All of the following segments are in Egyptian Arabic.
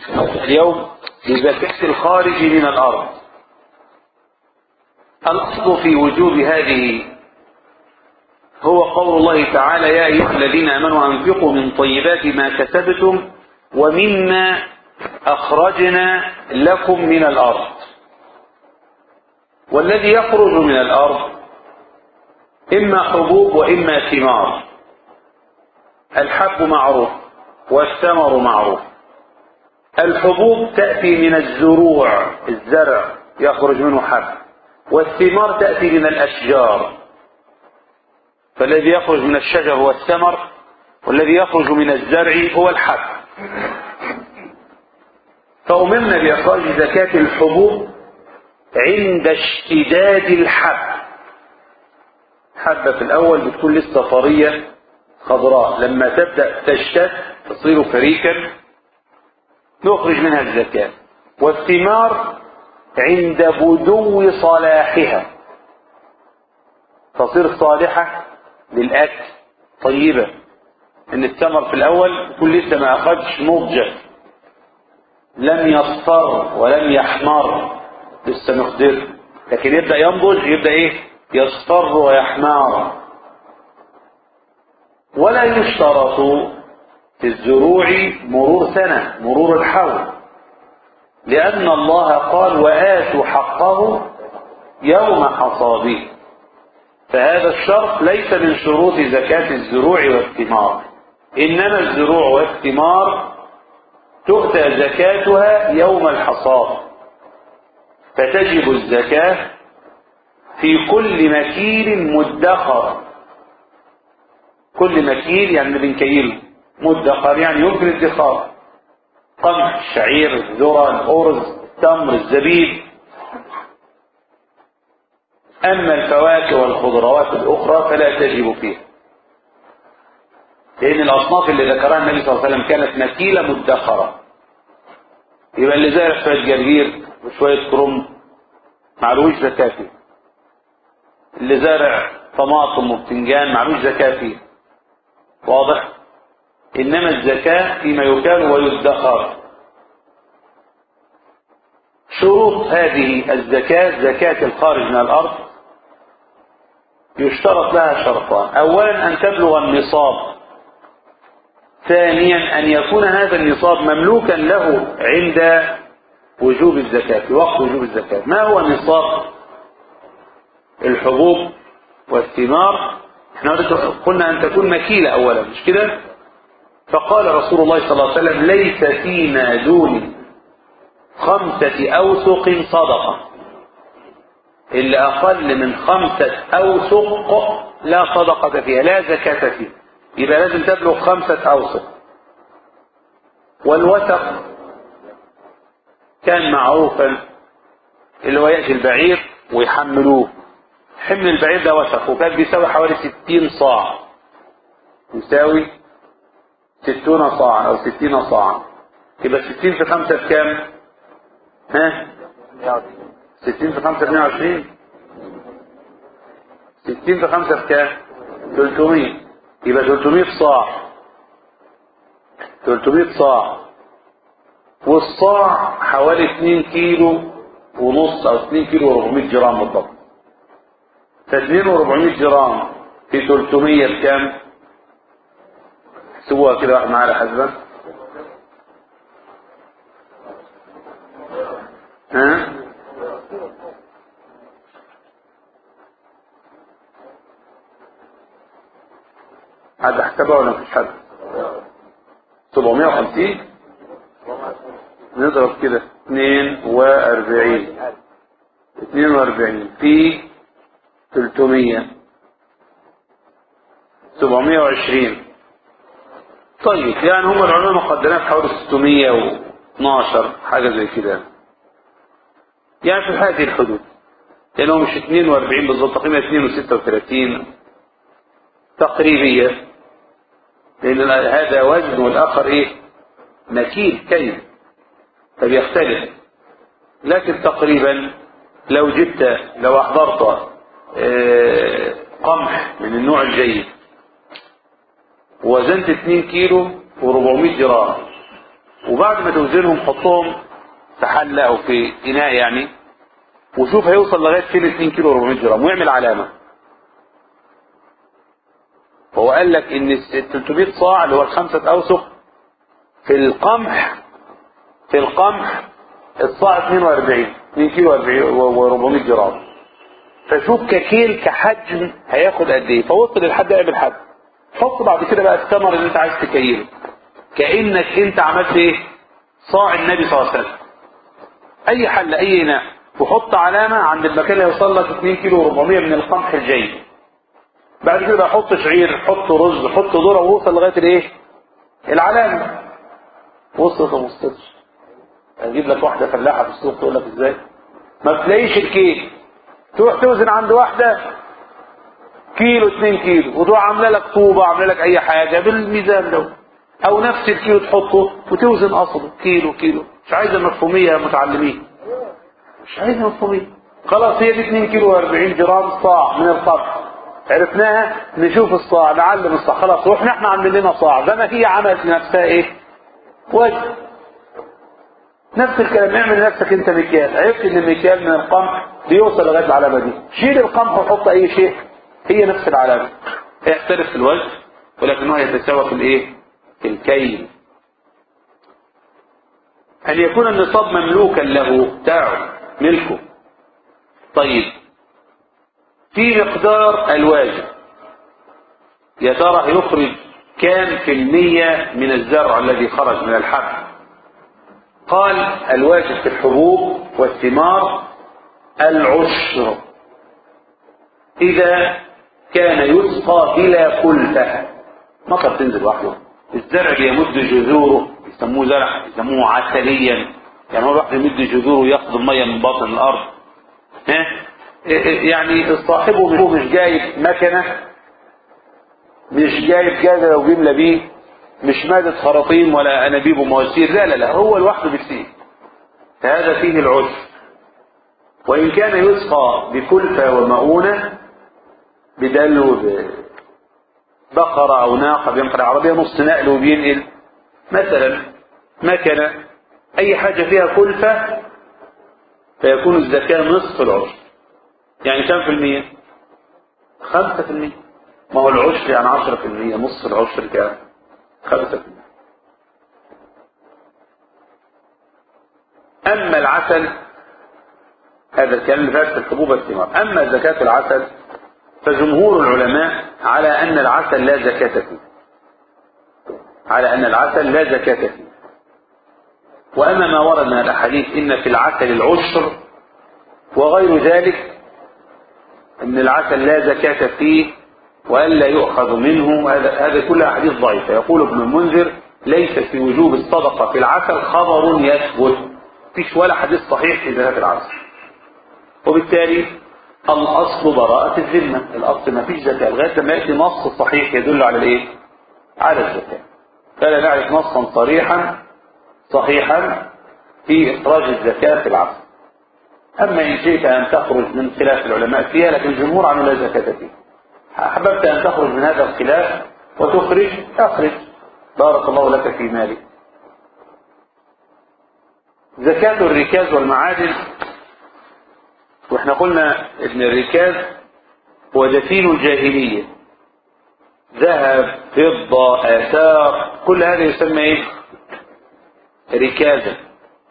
اليوم بزكاة الخارج من الأرض الأصل في وجوب هذه هو قول الله تعالى يا أيها الذين آمنوا أنفقوا من طيبات ما كسبتم ومما أخرجنا لكم من الأرض والذي يخرج من الأرض إما حبوب وإما ثمار الحب معروف والثمر معروف الحبوب تأتي من الزروع الزرع يخرج منه حب والثمار تأتي من الأشجار فالذي يخرج من الشجر هو الثمر والذي يخرج من الزرع هو الحب فأمرنا بإخراج زكاة الحبوب عند اشتداد الحب حبة في الأول بتكون لسه طرية خضراء لما تبدأ تشتد تصير فريكا نخرج منها الزكاة والثمار عند بدو صلاحها تصير صالحة للأكل طيبة إن الثمر في الأول يكون لسه ما أخذش نضجة لم يصفر ولم يحمر لسه مقدر لكن يبدأ ينضج يبدأ إيه يصفر ويحمر ولا يشترط في الزروع مرور سنة مرور الحول لأن الله قال وآتوا حقه يوم حصاده فهذا الشرط ليس من شروط زكاة الزروع والثمار إنما الزروع والثمار تؤتى زكاتها يوم الحصاد فتجب الزكاة في كل مكيل مدخر كل مكيل يعني بنكيله مدخر يعني يمكن ادخار قمح الشعير الذرة الأرز التمر الزبيب أما الفواكه والخضروات الأخرى فلا تجب فيها لأن الأصناف اللي ذكرها النبي صلى الله عليه وسلم كانت مكيلة مدخرة يبقى اللي زارع شوية جرجير وشوية كرنب معلوش زكاة فيه اللي زارع طماطم وبتنجان معلوش زكاة فيه واضح إنما الزكاة فيما يكال ويدخر شروط هذه الزكاة زكاة الخارج من الأرض يشترط لها شرطان أولا أن تبلغ النصاب ثانيا أن يكون هذا النصاب مملوكا له عند وجوب الزكاة في وقت وجوب الزكاة ما هو نصاب الحبوب والثمار احنا قلنا أن تكون مكيلة أولا مش كده فقال رسول الله صلى الله عليه وسلم ليس فيما دون خمسة أوسق صدقة اللي أقل من خمسة أوسق لا صدقة فيها لا زكاة فيها يبقى لازم تبلغ خمسة أوسق والوسق كان معروفا اللي هو يأتي البعير ويحملوه حمل البعير ده وسق وكان بيساوي حوالي ستين صاع يساوي ستون صاعا أو ستين صاعا يبقى ستين في خمسة بكام؟ ها؟ ستين في خمسة بمئة وعشرين ستين في خمسة بكام؟ تلتمية يبقى تلتمية صاع تلتمية صاع والصاع حوالي اتنين كيلو ونص او اتنين كيلو وربعمية جرام بالضبط فاتنين وربعمية جرام في تلتمية بكام؟ سووها كده واحد معانا حسبا ها؟ حد حسبها ولا مفيش حد 750 نضرب كده 42 42 في 300 720 طيب يعني هم العلماء مقدرين حوالي 612 حاجة زي كده يعني في هذه الحدود لأنه مش 42 بالضبط تقريبا 32 تقريبية لأن هذا وزن والآخر إيه مكيل كيل فبيختلف لكن تقريبا لو جبت لو أحضرت آه قمح من النوع الجيد وزنت 2 كيلو و400 جرام وبعد ما توزنهم حطهم في حلة او في اناء يعني وشوف هيوصل لغاية فين 2 كيلو 400 جرام ويعمل علامة هو قال لك ان ال 300 صاع اللي هو الخمسة اوسق في القمح في القمح الصاع 42 2 كيلو و400 جرام فشوف ككيل كحجم هياخد قد ايه فوصل للحد قبل الحد حط بعد كده بقى الثمر اللي انت عايز تكيله كانك انت عملت ايه صاع النبي صلى الله عليه وسلم اي حل اي اناء وحط علامه عند المكان اللي هيوصل لك 2 كيلو و400 من القمح الجيد بعد كده بقى حط شعير حط رز حط ذره ووصل لغايه الايه العلامه وصلت وما وصلتش اجيب لك واحده فلاحه في السوق تقول لك ازاي ما تلاقيش الكيل تروح توزن عند واحده كيلو 2 كيلو وتروح عامله لك طوبه عامله لك اي حاجه بالميزان ده او نفس الكيلو تحطه وتوزن اصله كيلو كيلو مش عايزه مفهوميه يا متعلمين مش عايزه مفهوميه خلاص هي دي 2 كيلو و40 جرام صاع من القمح عرفناها نشوف الصاع نعلم الصاع خلاص رحنا احنا عاملين لنا صاع زي ما هي عملت لنفسها ايه وجه نفس الكلام اعمل لنفسك انت مكيال عرفت ان المكيال من القمح بيوصل لغايه العلامه دي شيل القمح وحط اي شيء هي نفس العلامه يختلف في الوزن ولكنه يتساوى في الايه في الكيل ان يكون النصاب مملوكا له بتاعه ملكه طيب في مقدار الواجب يا ترى يخرج كام في المية من الزرع الذي خرج من الحب قال الواجب في الحبوب والثمار العشر إذا كان يسقى بلا كلفة مطر تنزل وحده الزرع بيمد جذوره يسموه زرع يسموه عسليا يعني هو الواحد يمد جذوره ياخد المية من باطن الأرض ها يعني صاحبه منه مش جايب مكنة مش جايب جاده لو جملة بيه مش مادة خراطيم ولا أنابيب ومواسير لا لا لا هو لوحده بيسير فهذا فيه العشر وإن كان يسقى بكلفة ومؤونة بدلو بقرة أو ناقة بينقل عربية نص نقل وبينقل مثلا مكنة أي حاجة فيها كلفة فيكون الزكاة نصف العشر يعني كم في المية خمسة في المية ما هو العشر يعني عشرة في المية نصف العشر كام خمسة في المية أما العسل هذا الكلام اللي فات في الحبوب والثمار أما زكاة العسل فجمهور العلماء على أن العسل لا زكاة فيه على أن العسل لا زكاة فيه وأما ما ورد من الأحاديث إن في العسل العشر وغير ذلك أن العسل لا زكاة فيه وألا يؤخذ منه هذا هذا كل أحاديث ضعيفة يقول ابن المنذر ليس في وجوب الصدقة في العسل خبر يثبت فيش ولا حديث صحيح في زكاة العسل وبالتالي الأصل براءة الذمة الأصل ما فيش زكاة لغاية لما يأتي نص صحيح يدل على الإيه؟ على الزكاة فلا نعرف نصا صريحا صحيحا في إخراج الزكاة في العسل أما إن شئت أن تخرج من خلاف العلماء فيها لكن الجمهور عنه لا زكاة فيه أحببت أن تخرج من هذا الخلاف وتخرج أخرج بارك الله لك في مالك زكاة الركاز والمعادن واحنا قلنا ان الركاز هو دفين الجاهلية ذهب فضة آثار كل هذا يسمى ايه ركازا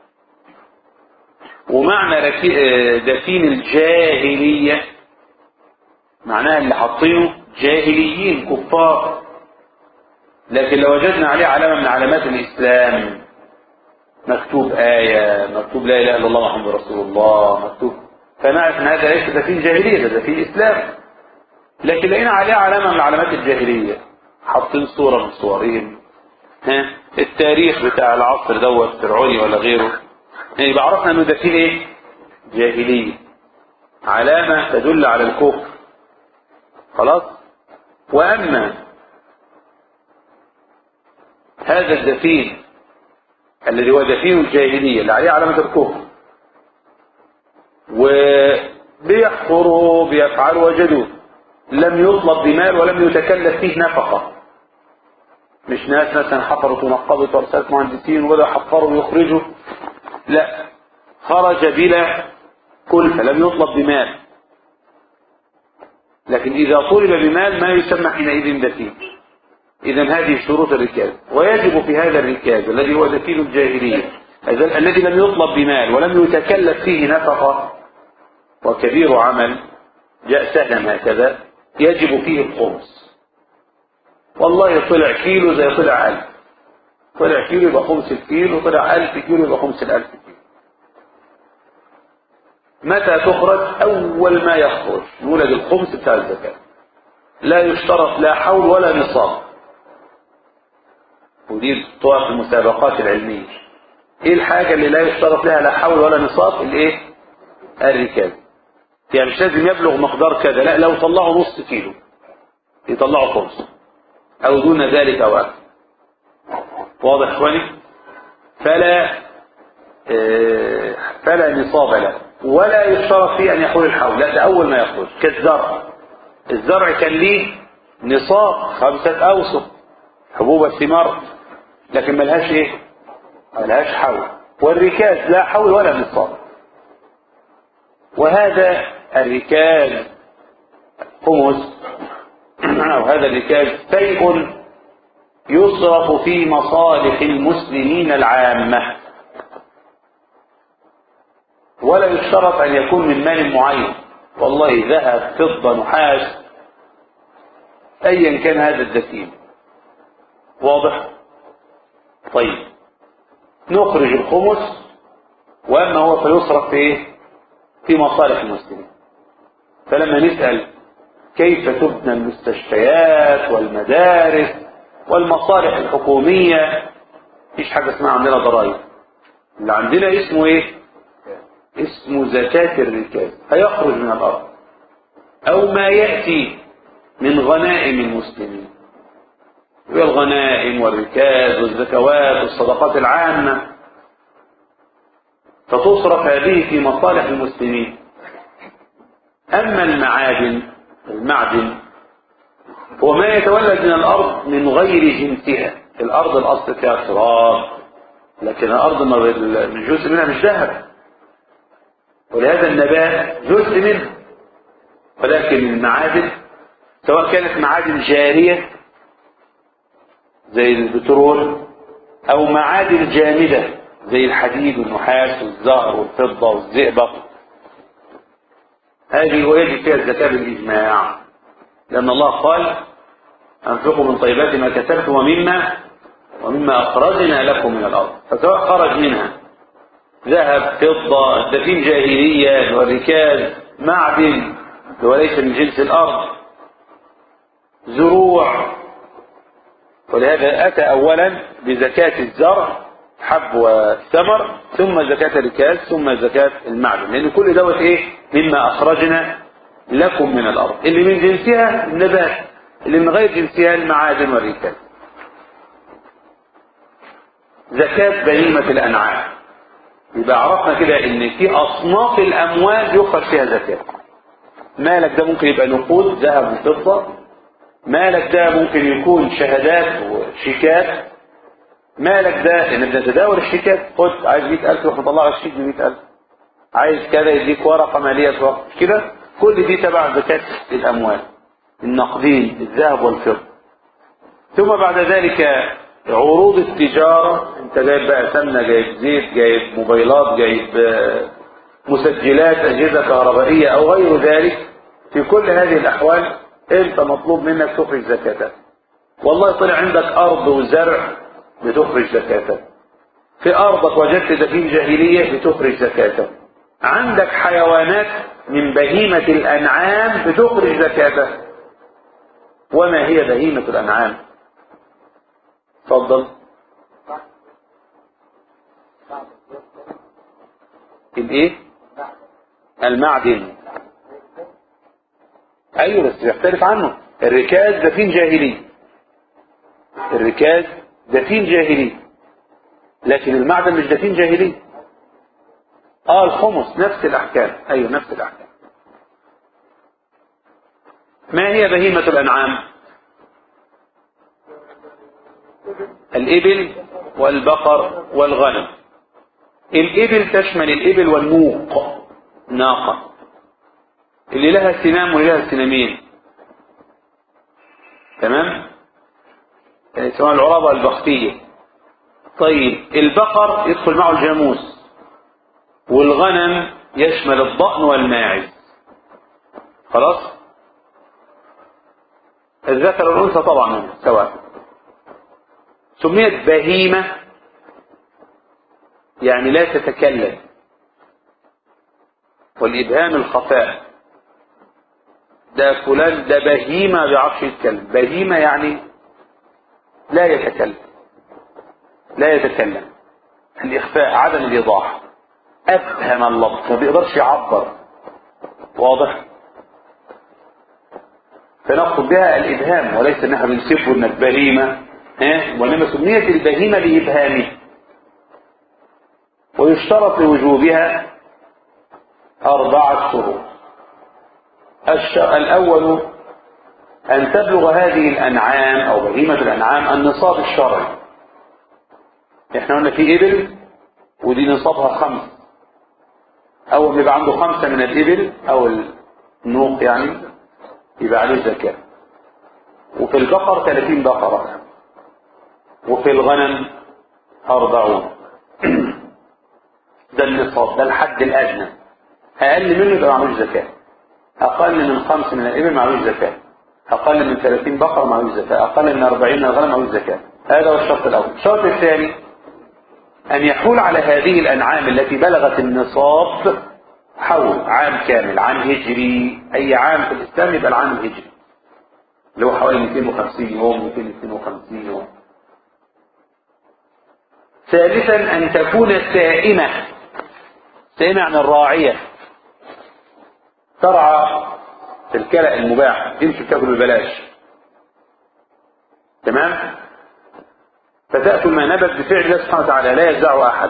ومعنى دفين الجاهلية معناها اللي حاطينه جاهليين كفار لكن لو وجدنا عليه علامة من علامات الإسلام مكتوب آية مكتوب لا إله إلا الله محمد رسول الله مكتوب فنعرف ان هذا ليس دفين جاهلية ده دفين اسلام لكن لقينا عليه علامة من علامات الجاهلية حاطين صورة من صورهم ها التاريخ بتاع العصر دوت فرعوني ولا غيره يعني يبقى عرفنا انه دفين ايه جاهلية علامة تدل على الكفر خلاص واما هذا الدفين الذي هو دفين الجاهلية اللي عليه علامة الكفر وبيحفروا بيفعلوا وجدوه لم يطلب بمال ولم يتكلف فيه نفقة مش ناس مثلا حفرت ونقبت وارسلت مهندسين وبدأوا يحفروا ويخرجوا لا خرج بلا كلفة لم يطلب بمال لكن إذا طلب بمال ما يسمى حينئذ دفين إذا هذه شروط الركاز ويجب في هذا الركاز الذي هو دفين الجاهلية الذي لم يطلب بمال ولم يتكلف فيه نفقة وكبير عمل جاء سهلا هكذا يجب فيه الخمس والله طلع كيلو زي طلع ألف طلع كيلو يبقى خمس الكيلو طلع ألف كيلو يبقى خمس الألف كيلو متى تخرج أول ما يخرج يولد الخمس بتاع الزكاة لا يشترط لا حول ولا نصاب ودي طوى في المسابقات العلمية ايه الحاجة اللي لا يشترط لها لا حول ولا نصاب الايه الركاز يعني مش لازم يبلغ مقدار كذا لا لو طلعوا نص كيلو يطلعوا خمس او دون ذلك او اكثر واضح اخواني فلا آه فلا نصاب له ولا يشترط فيه ان يحول الحول لا ده اول ما يخرج كالزرع الزرع كان ليه نصاب خمسة اوسط حبوب الثمار لكن ملهاش ايه ملهاش حول والركاز لا حول ولا نصاب وهذا الركاز خمس أو هذا الركاز شيء يصرف في مصالح المسلمين العامة ولا يشترط أن يكون من مال معين والله ذهب فضة نحاس أيا كان هذا الدفين واضح طيب نخرج الخمس وأما هو فيصرف في إيه؟ في مصالح المسلمين فلما نسأل كيف تبنى المستشفيات والمدارس والمصالح الحكومية مفيش حاجة اسمها عندنا ضرائب اللي عندنا اسمه ايه اسمه زكاة الركاز هيخرج من الأرض أو ما يأتي من غنائم المسلمين هي الغنائم والركاز والزكوات والصدقات العامة فتصرف هذه في مصالح المسلمين أما المعادن المعدن هو ما يتولد من الأرض من غير جنسها الأرض الأصل فيها تراب لكن الأرض من جزء منها مش ذهب ولهذا النبات جزء منه ولكن المعادن سواء كانت معادن جارية زي البترول أو معادن جامدة زي الحديد والنحاس والزهر والفضة والزئبق هذه ويجب فيها الزكاة بالإجماع لأن الله قال أنفقوا من طيبات ما كسبتم ومما ومما أخرجنا لكم من الأرض فسواء خرج منها ذهب فضة دفين جاهلية والركاز معدن وليس من جنس الأرض زروع ولهذا أتى أولا بزكاة الزرع حب والثمر ثم زكاة الركاز ثم زكاة المعدن لأن كل دوت إيه مما أخرجنا لكم من الأرض اللي من جنسها النبات اللي من غير جنسها المعادن والركاز زكاة بهيمة الأنعام يبقى عرفنا كده ان في اصناف الاموال يخرج فيها زكاة مالك ده ممكن يبقى نقود ذهب وفضة مالك ده ممكن يكون شهادات وشيكات مالك ده ان بنتداول الشيكات خد عايز 100000 روح مطلع لك شيك ب 100000 عايز كذا يديك ورقه ماليه ورقه كده كل دي تبع زكاه الاموال النقدين الذهب والفضه ثم بعد ذلك عروض التجاره انت جايب بقى سمنه جايب زيت جايب موبايلات جايب مسجلات اجهزه كهربائيه او غير ذلك في كل هذه الاحوال انت مطلوب منك تخرج زكاتها والله طلع عندك ارض وزرع بتخرج زكاته في ارضك وجدت دفين جاهليه بتخرج زكاته عندك حيوانات من بهيمه الانعام بتخرج زكاته وما هي بهيمه الانعام تفضل الايه المعدن ايوه بس يختلف عنه الركاز دفين جاهلي الركاز دفين جاهلي لكن المعدن مش دفين جاهلي اه الخمس نفس الاحكام ايوه نفس الاحكام ما هي بهيمة الانعام الإبل والبقر والغنم الإبل تشمل الإبل والنوق ناقة اللي لها سنام واللي لها سنامين تمام اسمها العرابة البختية طيب البقر يدخل معه الجاموس والغنم يشمل الضأن والماعز خلاص الذكر والأنثى طبعا سواء سميت بهيمة يعني لا تتكلم والإبهام الخفاء ده فلان ده بهيمة ما بيعرفش يتكلم بهيمة يعني لا يتكلم لا يتكلم الإخفاء عدم الإيضاح أفهم اللفظ ما بيقدرش يعبر واضح فنقصد بها الإبهام وليس أنها بنسبه أنك بهيمة ها وإنما سميت البهيمة لإبهامه ويشترط لوجوبها أربعة شروط الأول أن تبلغ هذه الأنعام أو بهيمة الأنعام النصاب الشرعي احنا قلنا في إبل ودي نصابها خمس أول ما يبقى عنده خمسة من الإبل أو النوق يعني يبقى عليه زكاة وفي البقر 30 بقرة وفي الغنم 40 ده النصاب ده الحد الأدنى أقل منه يبقى معلوش زكاة أقل من خمس من الإبل معلوش زكاة أقل من 30 بقرة معلوش زكاة أقل من 40 من الغنم معلوش زكاة هذا هو الشرط الأول الشرط الثاني أن يحول على هذه الأنعام التي بلغت النصاب حول عام كامل عام هجري أي عام في الإسلام يبقى العام الهجري اللي هو حوالي 250 يوم 252 يوم ثالثا أن تكون سائمة سائمة عن الراعية ترعى في الكلأ المباح تمشي تاكل ببلاش تمام فتأكل ما نبت بفعل الله سبحانه وتعالى لا يجزعه أحد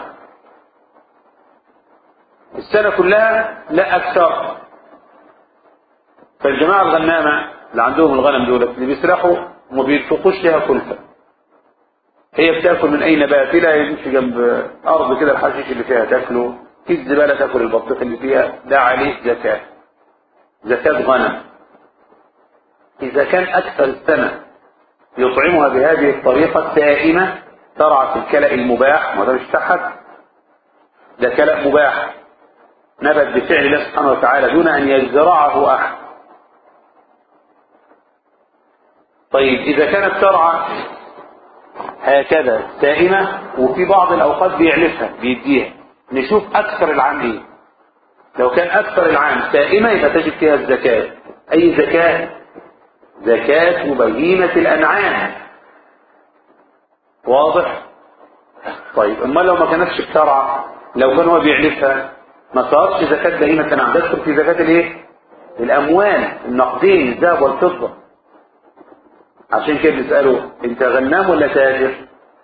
السنة كلها لا أكثر فالجماعة الغنامة اللي عندهم الغنم دول اللي بيسرحوا وما بينفقوش لها كلفة هي بتاكل من أي نبات لا يمشي جنب أرض كده الحشيش اللي فيها تاكله في الزبالة تاكل البطيخ اللي فيها ده عليه زكاة زكاة غنم إذا كان أكثر السنة يطعمها بهذه الطريقة سائمة ترعى في الكلأ المباح ما ده مش تحت ده كلأ مباح نبت بفعل الله سبحانه وتعالى دون أن يزرعه أحد طيب إذا كانت ترعى هكذا سائمة وفي بعض الأوقات بيعلفها بيديها نشوف أكثر العام إيه لو كان أكثر العام سائمة يبقى تجد فيها الزكاة أي زكاة زكاة بهيمة الأنعام واضح طيب أما لو ما كانتش بترعى لو كان هو بيعلفها ما صارش زكاة بهيمة الأنعام تدخل في زكاة الإيه الأموال النقدين الذهب والفضة عشان كده بيسألوا أنت غنام ولا تاجر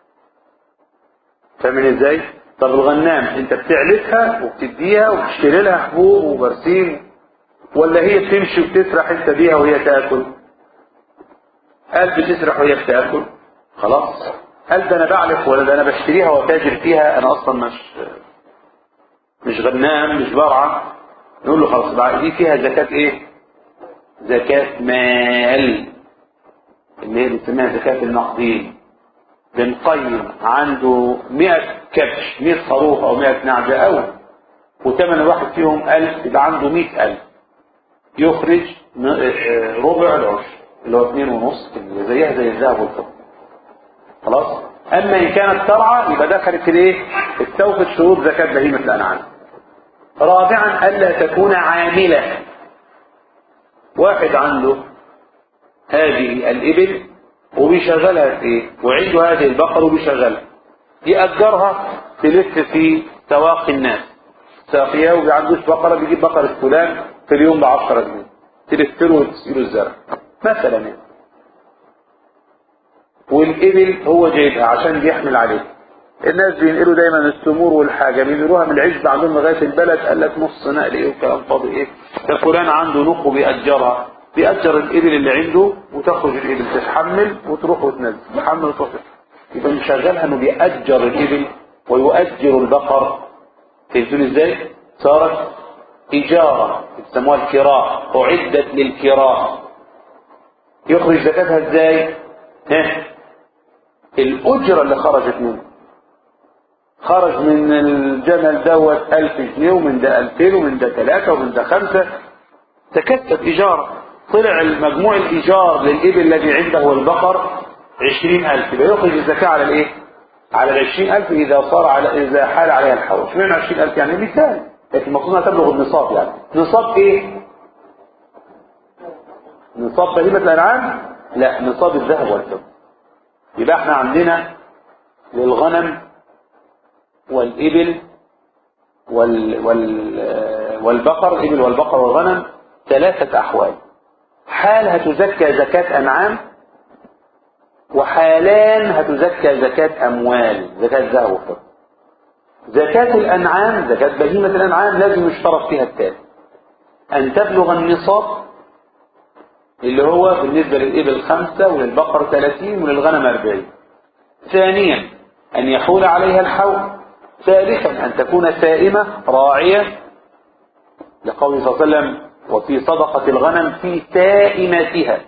فاهمين ازاي طب الغنام انت بتعلفها وبتديها وبتشتري لها حبوب وبرسيم ولا هي بتمشي وبتسرح انت بيها وهي تاكل قال بتسرح وهي بتاكل خلاص قال ده انا بعلف ولا ده انا بشتريها وتاجر فيها انا اصلا مش مش غنام مش برعى نقول له خلاص بقى دي فيها زكاة ايه زكاة مال اللي هي بنسميها زكاة النقدين بنقيم عنده 100 كبش 100 خروف او 100 نعجة او وثمن الواحد فيهم 1000 يبقى عنده 100000 يخرج ربع العشر اللي هو 2 ونص اللي زيها زي الذهب والفضة خلاص اما ان كانت ترعى يبقى دخلت في الايه استوفت شروط زكاة بهيمة الانعام رابعا الا تكون عاملة واحد عنده هذه الابل وبيشغلها في ايه وعنده هذه البقر وبيشغلها يأجرها تلف في سواقي الناس ساقيها وما عندوش بقرة بيجيب بقرة فلان في اليوم ب 10 جنيه تلف له وتسيله الزرع مثلا يعني والإبل هو جايبها عشان بيحمل عليها الناس بينقلوا دايما التمور والحاجة بينقلوها من العزبة عندهم لغاية البلد قال لك نص نقل ايه وكلام فاضي ايه فلان عنده نق وبيأجرها بيأجر الإبل اللي عنده وتخرج الإبل تتحمل وتروح وتنزل تحمل وتروح يبقى مشغلها انه بيأجر الإبل ويؤجر البقر تفهمون ازاي؟ صارت إجارة يسموها الكراء أعدت للكراء يخرج زكاتها ازاي؟ ها؟ الأجرة اللي خرجت منه خرج من الجمل دوت ألف جنيه ومن ده ألفين ومن ده ثلاثة ومن ده خمسة تكتب إجارة طلع المجموع الإيجار للإبل الذي عنده والبقر عشرين ألف يبقى يخرج الزكاة على الإيه؟ على العشرين ألف إذا صار على إذا حال عليها الحول اشمعنى عشرين ألف يعني مثال لكن المفروض انها تبلغ النصاب يعني نصاب إيه؟ نصاب بهيمة الأنعام؟ لا نصاب الذهب والفضة يبقى احنا عندنا للغنم والإبل وال وال والبقر الإبل والبقر والغنم ثلاثة أحوال حال هتزكى زكاة أنعام وحالان هتزكى زكاة أموال زكاة ذهب وفضة زكاة الأنعام زكاة بهيمة الأنعام لازم يشترط فيها التالي أن تبلغ النصاب اللي هو بالنسبة للإبل خمسة وللبقر ثلاثين وللغنم أربعين ثانيا أن يحول عليها الحول ثالثا أن تكون سائمة راعية لقول صلى الله عليه وسلم وفي صدقة الغنم في سائمتها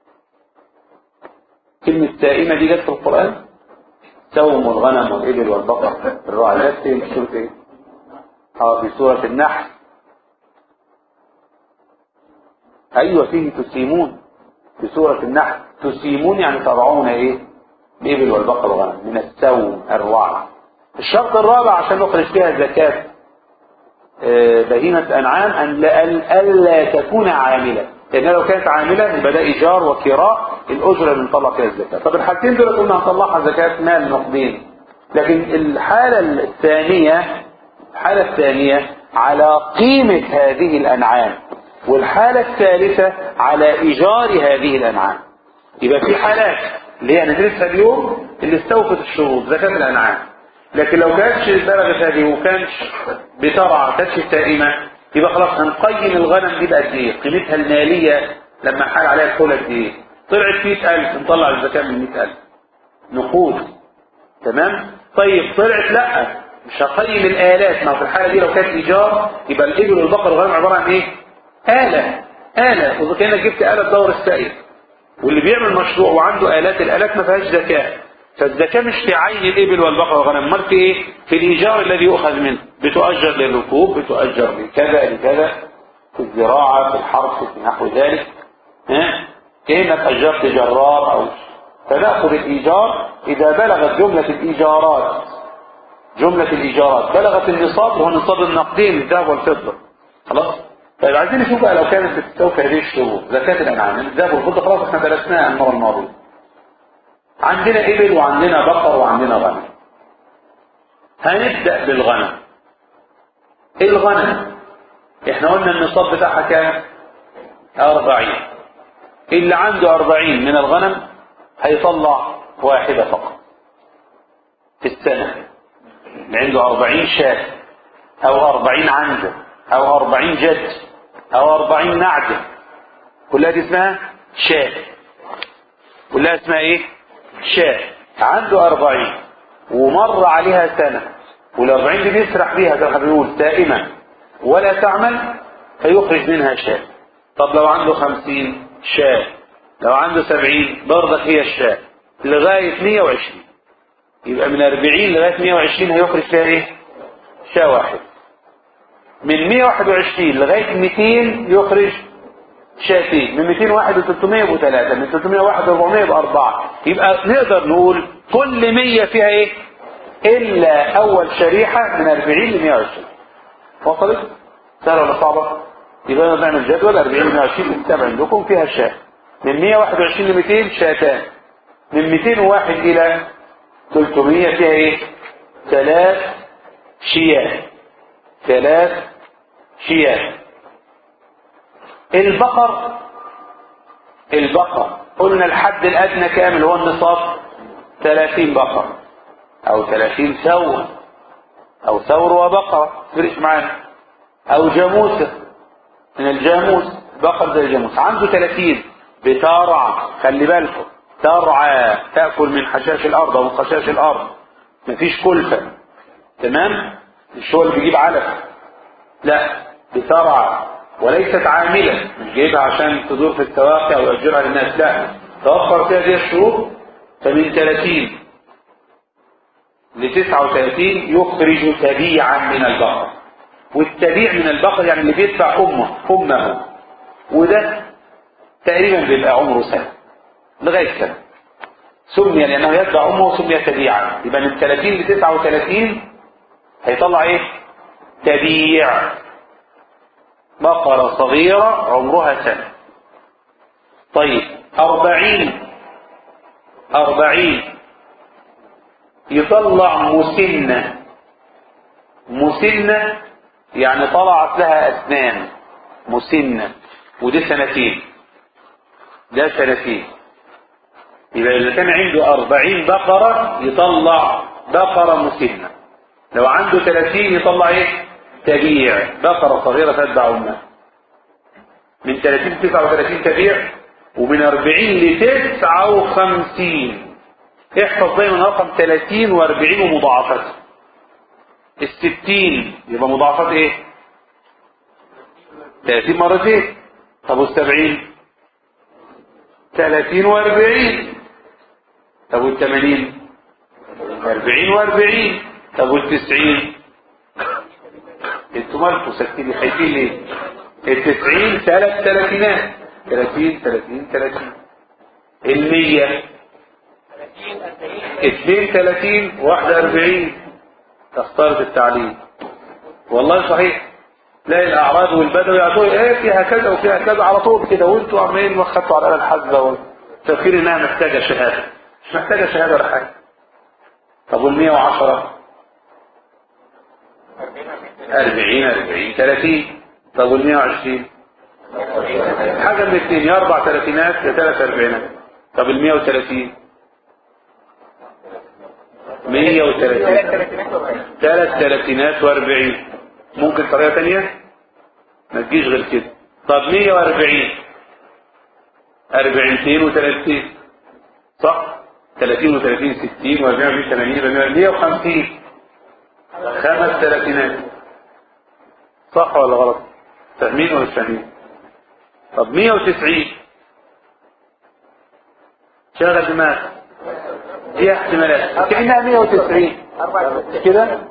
كلمة سائمة دي جت في القرآن سوم الغنم والإبل والبقر الراعي جت في سورة ايه؟ اه في سورة النحل أيوة فيه تسيمون في سورة النحل تسيمون يعني ترعون ايه؟ الإبل والبقر والغنم من السوم الرعي الشرط الرابع عشان نخرج فيها زكاة بهيمة أنعام أن ألا تكون عاملة لأن لو كانت عاملة يبقى ده إيجار وكراء الأجرة اللي نطلع فيها الزكاة طب الحالتين دول قلنا هنطلعها زكاة مال نقدين لكن الحالة الثانية الحالة الثانية على قيمة هذه الأنعام والحالة الثالثة على إيجار هذه الأنعام يبقى في حالات اللي هي هندرسها اليوم اللي استوفت الشروط زكاة الأنعام لكن لو كانتش بلغت هذه وكانش بترعى كانتش سائمة يبقى خلاص هنقيم الغنم دي بقد ايه قيمتها المالية لما حال عليها الحول قد ايه طلعت 100000 نطلع الزكاة من 100000 نقود تمام طيب طلعت لا مش هقيم الآلات ما في الحالة دي لو كانت إيجار يبقى الإبل والبقر والغنم عبارة عن إيه؟ آلة آلة وإذا كأنك جبت آلة تدور السائل واللي بيعمل مشروع وعنده آلات الآلات ما فيهاش زكاة فالزكاة مش في عين الإبل والبقر والغنم امال في إيه؟ في الإيجار الذي يؤخذ منه بتؤجر للركوب بتؤجر لكذا لكذا في الزراعة في الحرث في نحو ذلك ها؟ كأنك أجرت جرار أو فنأخذ الإيجار إذا بلغت جملة الإيجارات جملة الإيجارات بلغت النصاب وهو نصاب النقدين الذهب والفضة خلاص طيب عايزين نشوف بقى لو كانت بتستوفي هذه الشروط زكاة الأنعام الذهب والفضة خلاص احنا درسناها المرة الماضية عندنا إبل وعندنا بقر وعندنا غنم هنبدأ بالغنم الغنم احنا قلنا النصاب بتاعها كام أربعين اللي عنده أربعين من الغنم هيطلع واحدة فقط في السنة اللي عنده أربعين شاة أو أربعين عنزة أو أربعين جد أو أربعين نعجة كلها دي اسمها شاة كلها اسمها ايه شاة عنده أربعين ومر عليها سنة والأربعين دي بيسرح بيها زي ما بيقول دائما ولا تعمل فيخرج منها شاة طب لو عنده خمسين شاة لو عنده سبعين برضك هي الشاة لغاية مية وعشرين يبقى من أربعين لغاية مية وعشرين هيخرج فيها ايه شاة واحد من مية واحد وعشرين لغاية ميتين يخرج شاتين من 201 ل 300 يبقوا ثلاثة من 301 ل 400 يبقى أربعة يبقى نقدر نقول كل 100 فيها إيه؟ إلا أول شريحة من 40 ل 120 وصلت؟ سهلة ولا صعبة؟ يبقى نقدر نعمل جدول 40 ل 120 الكتاب عندكم فيها شاة من 121 ل 200 شاتان من 201 إلى 300 فيها إيه؟ ثلاث شياه ثلاث شياه البقر البقر قلنا الحد الأدنى كامل هو النصاب 30 بقر أو 30 ثور أو ثور وبقرة فرش معانا أو جاموسة من الجاموس بقر زي الجاموس عنده 30 بتارع خلي بالكم ترعى تأكل من حشاش الأرض أو من خشاش الأرض مفيش كلفة تمام مش هو اللي بيجيب علف لا بترعى وليست عاملة مش جايبها عشان تدور في السواقي أو يأجرها للناس لا توفر فيها هذه الشروط فمن 30 ل 39 يخرج تبيعا من البقر والتبيع من البقر يعني اللي بيدفع أمه أمه وده تقريبا بيبقى عمره سنة لغاية سنة سمي لأنه يتبع أمه وسمي تبيعا يبقى من 30 ل 39 هيطلع إيه؟ تبيع بقرة صغيرة عمرها سنة طيب أربعين أربعين يطلع مسنة مسنة يعني طلعت لها أسنان مسنة ودي سنتين ده سنتين يبقى إذا كان عنده أربعين بقرة يطلع بقرة مسنة لو عنده ثلاثين يطلع إيه تبيع بقرة صغيرة تتبع أمها من 30 ل 39 تبيع ومن 40 ل 59 احفظ دايما رقم 30 و40 ومضاعفات الستين يبقى مضاعفات ايه 30 مرتين طب والسبعين 30 و40 طب والثمانين 40 و40 طب والتسعين انتوا مالكم ساكتين خايفين ليه التسعين ثلاث ثلاثينات ثلاثين ثلاثين ثلاثين المية اثنين ثلاثين واحدة اربعين تختار التعليم والله صحيح تلاقي الاعراض والبدوي يعطوا ايه فيها كذا وفيها كذا على طول كده وانتوا عمالين وخدتوا على الاله الحاسبه وتفكير انها محتاجه شهاده مش محتاجه شهاده ولا حاجه طب وال 110 40 40 30 طب وال 120 حاجه من الاثنين يا اربع ثلاثينات يا ثلاث اربعينات طب ال 130 130 ثلاث ثلاثينات و40 ممكن طريقه ثانيه ما تجيش غير كده طب 140 40 و30 صح 30 و30 60 و40 80 يبقى 150 خمس ثلاثينات صح ولا غلط فاهمين ولا مش فاهمين طب 190 شغل دماغ دي احتمالات كأنها 190 كده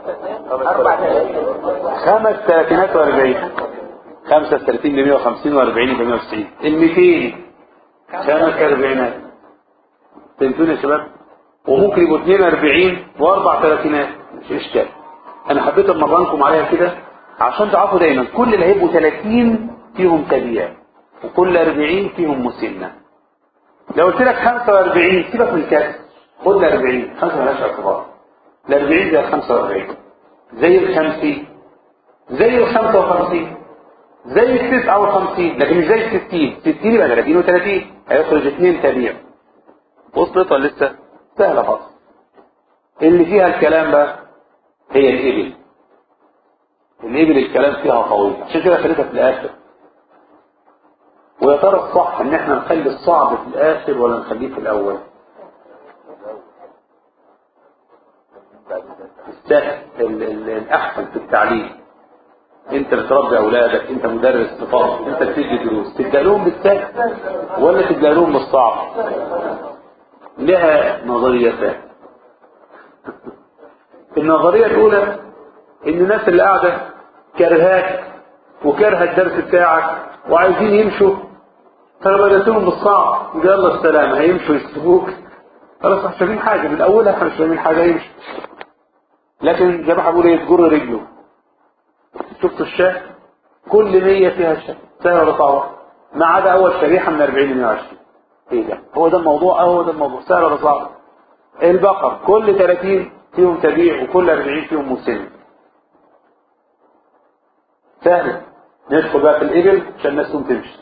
خمس ثلاثينات و40 35 ل 150 و40 ل 190 ال 200 خمس اربعينات فهمتوني يا شباب وممكن يبقوا 42 واربع ثلاثينات مش اشكال انا حبيت امرنكم عليها كده عشان تعرفوا دايما كل اللي هيبقوا 30 فيهم تبيع وكل 40 فيهم مسنه لو قلت لك 45 سيبك من الكاس خد ال 40 خمسه مالهاش اعتبار ال 40 زي ال 45 زي ال 50 زي ال 55 زي ال 59 لكن مش زي ال 60 60 يبقى 30 و30 هيخرج اثنين تبيع وصلت ولا لسه؟ سهله خالص اللي فيها الكلام بقى هي الإبل الإبل الكلام فيها طويل عشان كده خليتها في الآخر ويا ترى الصح ان احنا نخلي الصعب في الآخر ولا نخليه في الأول السهل ال- ال- الأحسن في التعليم انت بتربي اولادك انت مدرس بفضل انت بتدي دروس تبدا لهم بالسهل ولا تبدا لهم بالصعب لها نظريتان النظريه الاولى ان الناس اللي قاعده كرهاك وكره الدرس بتاعك وعايزين يمشوا فلو بدات لهم بالصعب يلا السلام هيمشوا يسيبوك خلاص مش فاهمين حاجه من اولها احنا مش فاهمين حاجه يمشي لكن زي ما بقول ايه تجر رجله شفتوا الشاه كل مية فيها شاه سهل ولا صعبة ما عدا اول شريحة من 40 ل 120 ايه ده هو ده الموضوع اه هو ده الموضوع سهل ولا صعب البقر كل 30 فيهم تبيع وكل 40 فيهم مسن سهل ندخل بقى في الابل عشان الناس تقوم تمشي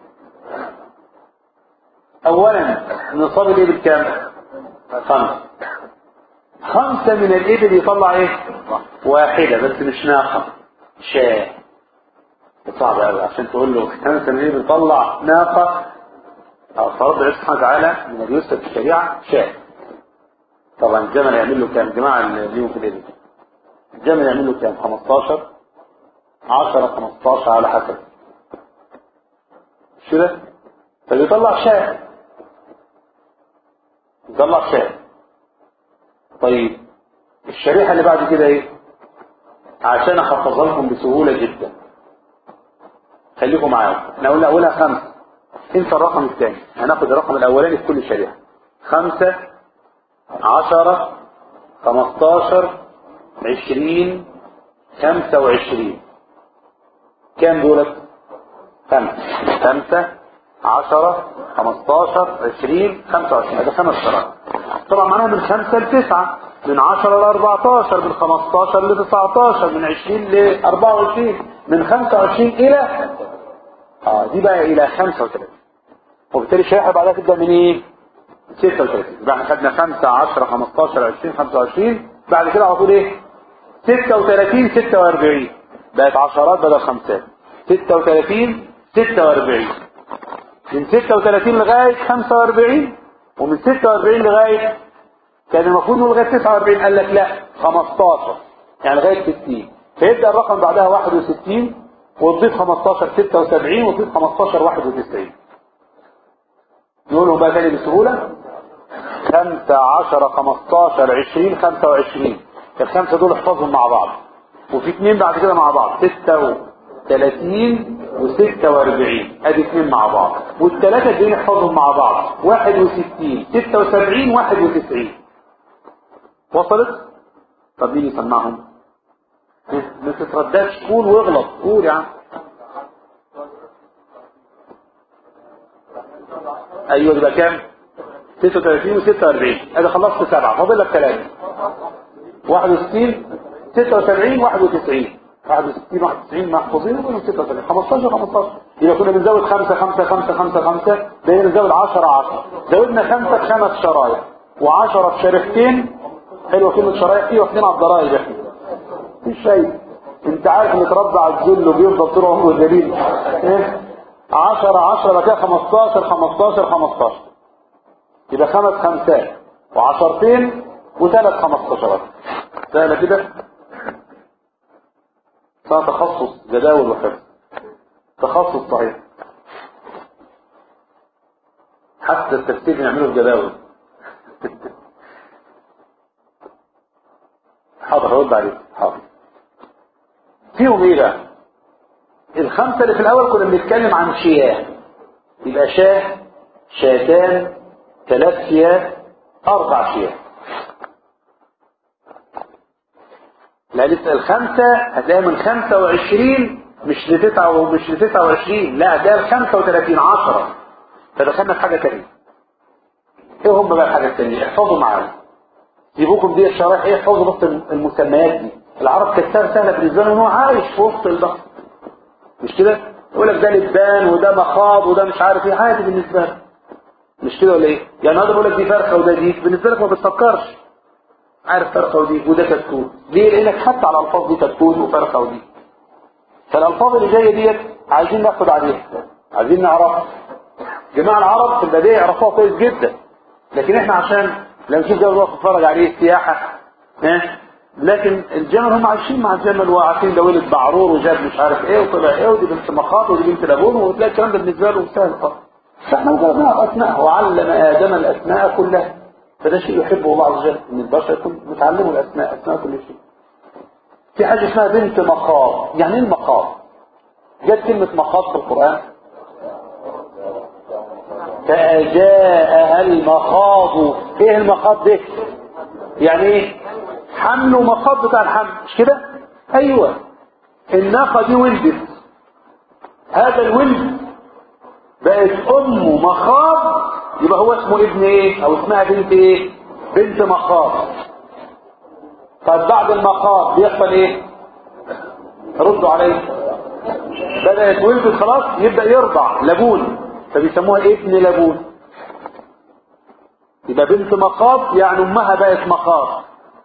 اولا نصاب الابل كام خمسة خمسة من الابل يطلع ايه واحدة بس مش ناقة شاة صعب قوي عشان تقول له خمسة من الابل يطلع ناقة فرب العزة سبحانه وتعالى من اليسر في الشريعة شاء طبعا الجمل يعمل له كام جماعة اليوم في الإبل الجمل يعمل له كام 15 10 15 على حسب مش كده فبيطلع شاء يطلع شاء طيب الشريحة اللي بعد كده ايه عشان احفظها لكم بسهولة جدا خليكم معايا احنا قلنا اولها خمسة انسى الرقم الثاني هناخد الرقم الاولاني في كل شريحة خمسة عشرة خمستاشر عشرين خمسة وعشرين كام دولت خمسة خمسة عشرة خمستاشر عشرين خمسة وعشرين هذا خمس شرائط طبعا معناها من خمسة لتسعة من عشرة لأربعتاشر من خمستاشر لتسعتاشر من عشرين لأربعة وعشرين من خمسة وعشرين إلى اه دي بقى إلى خمسة وثلاثين وبالتالي الشريحة بعدها تبدأ من إيه؟ 36 يبقى احنا خدنا 5 10 15 20 25 بعد كده على طول ايه 36 46 بقت عشرات بدل خمسات 36 46 من 36 لغاية 45 ومن 46 لغاية كان المفروض نقول لغاية 49 قال لك لا 15 يعني لغاية 60 فيبدأ الرقم بعدها 61 وتضيف 15 76 وتضيف 15 91 نقولهم بقى تاني بسهولة خمسة عشرة خمستاشر عشرين خمسة وعشرين الخمسة دول احفظهم مع بعض وفي اتنين بعد كده مع بعض ستة وثلاثين وستة واربعين ادي اتنين مع بعض والتلاتة دي نحفظهم مع بعض واحد وستين ستة وسبعين واحد وتسعين وصلت؟ طب مين يسمعهم؟ ما تترددش قول واغلط قول يا عم ايوه يبقى كام 36 و46 ادي خلصت سبعه فاضل لك ثلاثه 61 76 91 61 91 محفوظين وكلهم 76 15 15 يبقى كنا بنزود 5 5 5 5 5 بقينا بنزود 10 10 زودنا 5 في خمس شرايح و10 في شريحتين حلوه كلمه شرايح دي واخدين على الضرايب احنا مفيش شيء انت عارف ان اتربى على الذل وبيفضل طول عمره ذليل ايه 10 10 بقى كده 15 15 15 يبقى خمس خمسات وعشرتين وثلاث خمستاشرات سهلة كده اسمها تخصص جداول وحفظ تخصص صحيح حتى التفسير بنعمله بجداول حاضر هرد عليك حاضر فيهم ايه بقى الخمسة اللي في الاول كنا بنتكلم عن شياه يبقى شاه شاتان ثلاث شياه اربع شياه لا لسه الخمسة هتلاقيها من خمسة وعشرين مش لتسعة ومش لتسعة وعشرين لا ده الخمسة وثلاثين عشرة فدخلنا في حاجة تانية ايه هم بقى الحاجة التانية احفظوا معايا سيبوكم دي الشرائح ايه احفظوا بس المسميات دي العرب كانت سهلة بالنسبة له ان هو عايش في وسط البحر مش كده يقول لك ده لبان وده مخاض وده مش عارف ايه عادي بالنسبة له مش كده ولا ايه يعني هذا بيقول لك دي فرخه وده ديك بالنسبه لك ما بتفكرش عارف فرخه وديك وده كتكوت ليه لانك حتى على الالفاظ دي كتكوت وفرخه وديك فالالفاظ اللي جايه ديت عايزين ناخد عليها عايزين نعرفها جماعه العرب في البدايه يعرفوها كويس جدا لكن احنا عشان لما نشوف ده نروح نتفرج عليه سياحه ها لكن الجمل هم عايشين مع الجمل وعارفين ده ولد بعرور وجاب مش عارف ايه وطلع ايه ودي بنت مخاط ودي بنت لابون وتلاقي الكلام ده بالنسبه له سهل خالص فاحنا مجرد نعرف اسماء وعلم ادم الاسماء كلها فده شيء يحبه الله عز وجل ان البشر يكون متعلموا الاسماء اسماء كل شيء في حاجه اسمها بنت مخاض يعني ايه المخاض جت كلمه مخاض في القران فأجاءها المخاض ايه المخاض ده يعني ايه حمل ومخاض بتاع الحمل مش كده ايوه الناقه دي ولدت هذا الولد بقت امه مخاض يبقى هو اسمه ابن ايه او اسمها بنت ايه بنت مخاض طيب بعد المخاض بيحصل ايه ردوا عليه بدأت ولدت خلاص يبدأ يرضع لبون فبيسموها ابن لبون يبقى بنت مخاض يعني امها بقت مخاض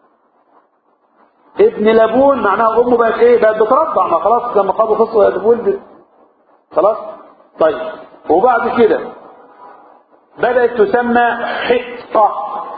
ابن لبون معناها امه بقت ايه بقت بترضع ما خلاص لما خاضوا خصوا ولدت خلاص طيب وبعد كده بدأت تسمى حقة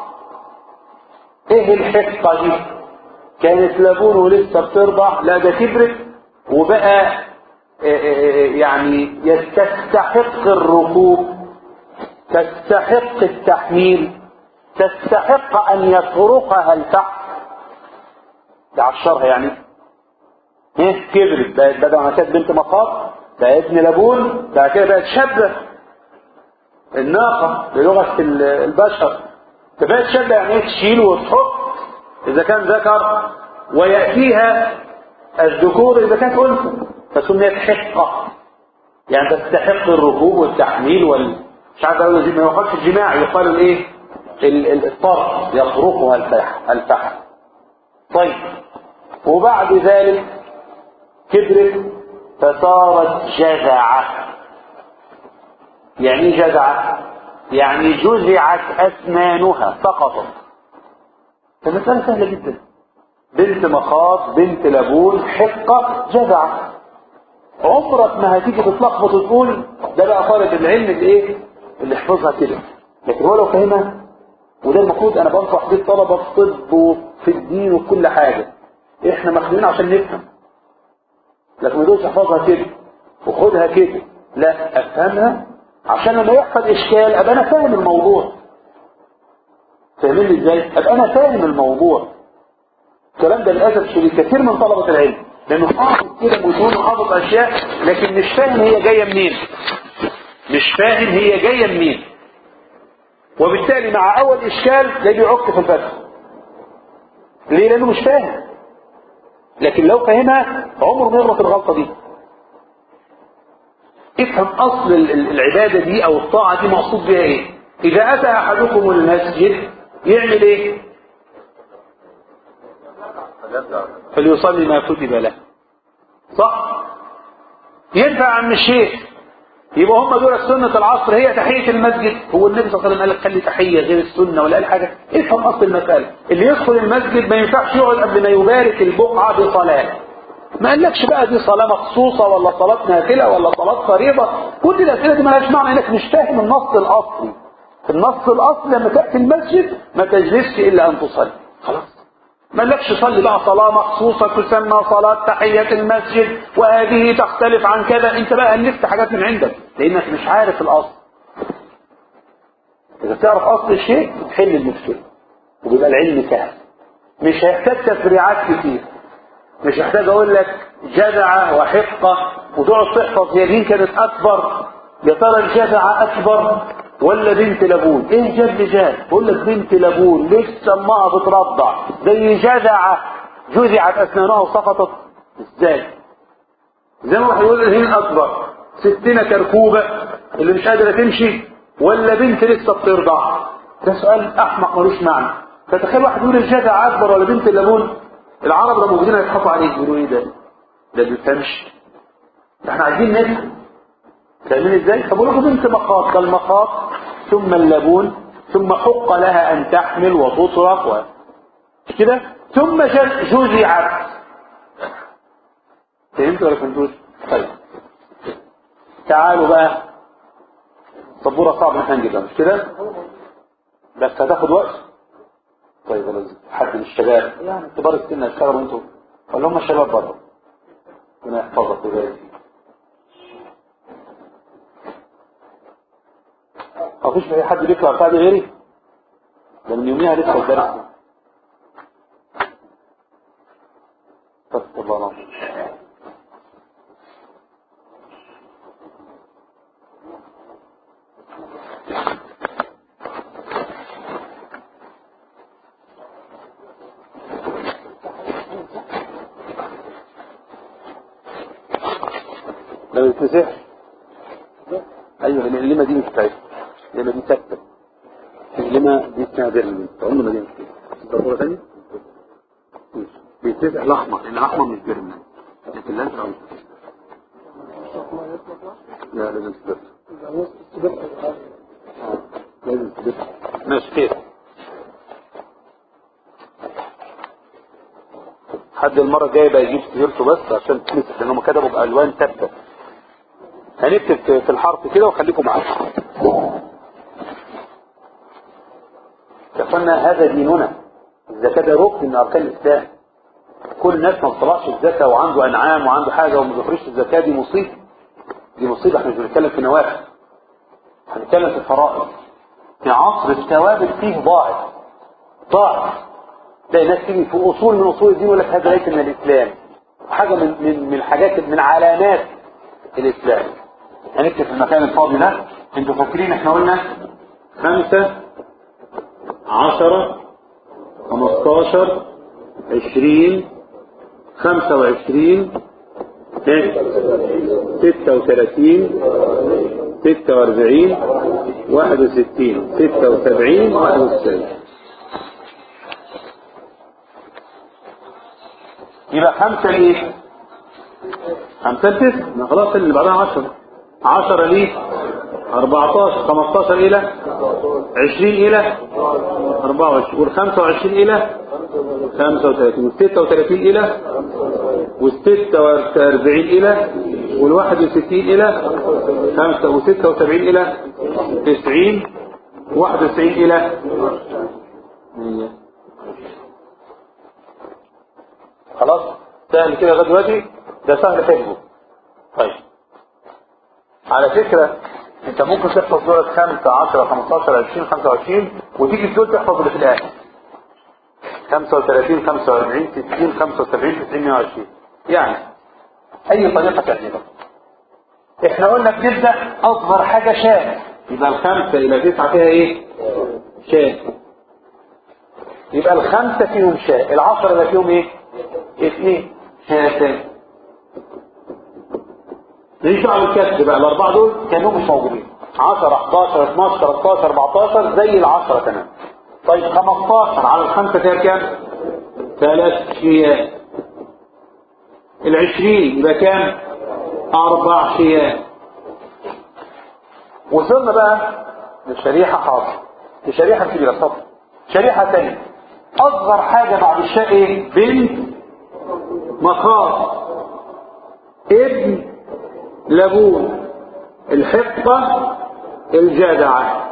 ايه الحقة دي كانت لابون ولسه بترضع لا ده كبرت وبقى يعني تستحق الركوب تستحق التحميل تستحق ان يطرقها الفحم تعشرها يعني ايه كبرت بقت بدل ما كانت بنت مخاض بقى ابن لابون بعد كده بقت شابه الناقه بلغه البشر فبقت شابه يعني ايه تشيل وتحط اذا كان ذكر وياتيها الذكور اذا كانت انثى فسميت حقه يعني تستحق الركوب والتحميل وال مش عارف اقول ما يقالش الجماع يقال الايه الطرق يطرقها الفحم الفحم طيب وبعد ذلك كبرت فصارت جذعة يعني جذعة يعني جزعت أسنانها سقطت فمسألة سهلة جدا بنت مخاض بنت لبون حقة جذعة عمرك ما هتيجي تتلخبط وتقول ده بقى طالب العلم اللي ايه اللي حفظها كده لكن هو لو فهمها وده المفروض انا بنصح بيه الطلبه في الطب وفي الدين وفي كل حاجه احنا مخلوقين عشان نفهم لكن ما تقولش احفظها كده وخدها كده لا افهمها عشان لما يحصل اشكال ابقى انا فاهم الموضوع فاهمين ازاي ابقى انا فاهم الموضوع الكلام ده للاسف الشديد كثير من طلبه العلم لانه حافظ كده متون وحافظ اشياء لكن مش فاهم هي جايه منين مش فاهم هي جايه منين وبالتالي مع اول اشكال تلاقيه بيعك في الفتح ليه لانه مش فاهم لكن لو فهمها عمره ما يغلط الغلطه دي افهم اصل العباده دي او الطاعه دي مقصود بها ايه اذا اتى احدكم المسجد يعمل ايه فليصلي ما كتب له صح ينفع عم الشيخ يبقى هم دول سنة العصر هي تحية المسجد هو النبي صلى الله عليه وسلم قال لك خلي تحية غير السنة ولا قال حاجة افهم أصل المسألة اللي يدخل المسجد ما ينفعش يقعد قبل ما يبارك البقعة بصلاة ما قالكش بقى دي صلاة مخصوصة ولا صلاة نافلة ولا صلاة فريضة كل الأسئلة دي مالهاش معنى انك مش فاهم النص الأصلي النص الأصلي لما تأتي المسجد ما تجلسش إلا أن تصلي خلاص ما لكش صلي بقى صلاة مخصوصة تسمى صلاة تحية المسجد وهذه تختلف عن كذا انت بقى ألفت حاجات من عندك لأنك مش عارف الأصل إذا تعرف أصل الشيء تحل المشكلة وبيبقى العلم سهل مش هيحتاج تفريعات كتير مش هيحتاج أقول لك جدعة وحقة وتقعد تحفظ هي دي كانت أكبر يا ترى الجدعة أكبر ولا بنت لبون ايه جد جاد بقول لك بنت لبون لسه امها بترضع زي جذعة جذعت اسنانها وسقطت ازاي زي ما يقول الهين اكبر ستنا كركوبة اللي مش قادرة تمشي ولا بنت لسه بترضع ده سؤال احمق ملوش معنى فتخيل واحد يقول الجذع اكبر ولا بنت اللبون العرب لما موجودين يضحكوا عليك يقولوا ايه ده ده بيفهمش احنا عايزين نفهم فاهمين ازاي فبقول لكم بنت مخاط كالمخاط ثم اللبون ثم حق لها ان تحمل وتطرق و... كده ثم جزعت فهمت ولا فهمتوش طيب تعالوا بقى سبوره صعب احنا نجيبها مش كده بس هتاخد وقت طيب ولا حد من الشباب يعني كبار السن اشتغلوا انتوا ولا هم الشباب بره ربنا يحفظك ويبارك فيك ما فيش اي حد بيقرا بتاع غيري ده من يوميها لسه الدرس استغفر الله العظيم لو يتمسح ايوه اللمه دي مش بتاعتها اللمه دي ثابته اللمه دي اسمها بيرلين عمر ما دي مش كده ضروره ثانيه بيتمسح الاحمر الاحمر مش بيرلين لكن الازرق لا لازم تبقى لازم تبقى ماشي خير حد المرة الجاية بقى يجيب سيرته بس عشان تمسك لان هم كتبوا بألوان ثابتة هنكتب في الحرف كده وخليكم معايا يا اخوانا هذا ديننا الزكاة ده ركن من أركان الإسلام كل الناس ما بتصلحش الزكاة وعنده أنعام وعنده حاجة وما بيخرجش الزكاة دي مصيبة دي مصيبة احنا مش بنتكلم في نوافل هنتكلم في الفرائض في عصر الثوابت فيه ضاعت ضاعت تلاقي ناس تيجي في أصول من أصول الدين يقول لك هذا ليس من الإسلام حاجة من من من الحاجات من علامات الإسلام هنكتب في المكان الفاضي ده انتوا فاكرين احنا قلنا خمسة عشرة خمستاشر عشرين خمسة وعشرين ستة وثلاثين ستة واربعين واحد وستين ستة وسبعين واحد وستين يبقى خمسة ليه خمسة لتسعة ما خلاص اللي بعدها عشرة عشرة ليه أربعتاشر خمستاشر إلى عشرين إلى أربعة وعشرين والخمسة وعشرين إلى خمسة وثلاثين والستة وثلاثين إلى والستة وأربعين إلى والواحد وستين إلى خمسة وستة وسبعين إلى تسعين واحد وتسعين إلى مية خلاص سهل كده لغايه دلوقتي ده سهل حفظه طيب على فكرة انت ممكن تحفظ دولة 5 10 15 20 25 وتيجي في دول تحفظ اللي في الاخر 35 45 60 75 90 120 يعني اي طريقة تعجبك احنا قلنا بنبدأ اصغر حاجة شاء يبقى الخمسة الى تسعة فيها ايه شاء يبقى الخمسة فيهم شاء العشرة اللي فيهم ايه اثنين شاتان نيجي على الكسر بقى الاربعه دول كانوا مش موجودين 10 11 12 13 14 زي العشرة تمام طيب 15 على الخمسه فيها كام ثلاث شيات العشرين يبقى كام اربع شيات وصلنا بقى للشريحه حاضر لشريحه كبيره صف شريحه ثانيه اصغر حاجه بعد الشاء ايه بنت مخاض ابن لبون الحقة الجدعة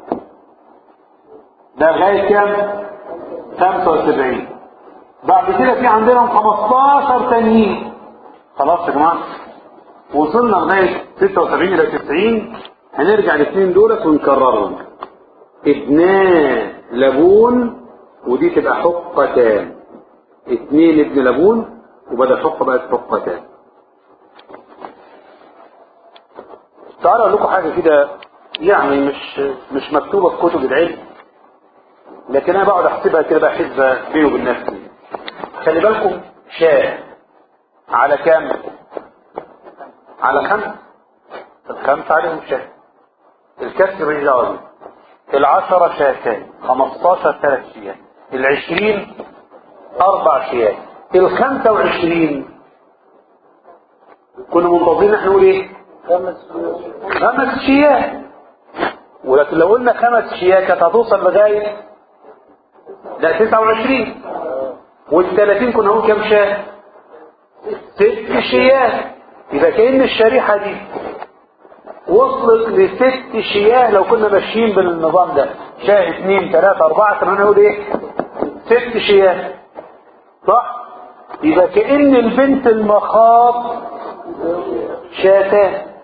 ده لغاية كام 75 بعد كده في عندنا 15 تانيين خلاص يا جماعة وصلنا لغاية 76 إلى 90 هنرجع الاثنين دولت ونكررهم ابناء لبون ودي تبقى حقتان اثنين ابن لبون وبدل حقة بقت حقتان تعالوا اقول لكم حاجه كده يعني مش مش مكتوبه في كتب العلم لكن انا بقعد احسبها كده بقى حسبه بيني وبين نفسي خلي بالكم شاء على كام على خمس الخمسة عليهم شاء الكسر رجال العشرة شاتان خمستاشر ثلاث شيات العشرين أربع شيات الخمسة وعشرين كنا منتظرين احنا نقول ايه خمس شيات ولكن لو قلنا خمس شيات كانت هتوصل لغاية لا 29 وال 30 كنا نقول كام شاه؟ ست شيات يبقى كأن الشريحة دي وصلت لست شياه لو كنا ماشيين بالنظام ده شاه اثنين ثلاثة أربعة كمان نقول ايه؟ ست شياه صح؟ يبقى كأن البنت المخاض شاتان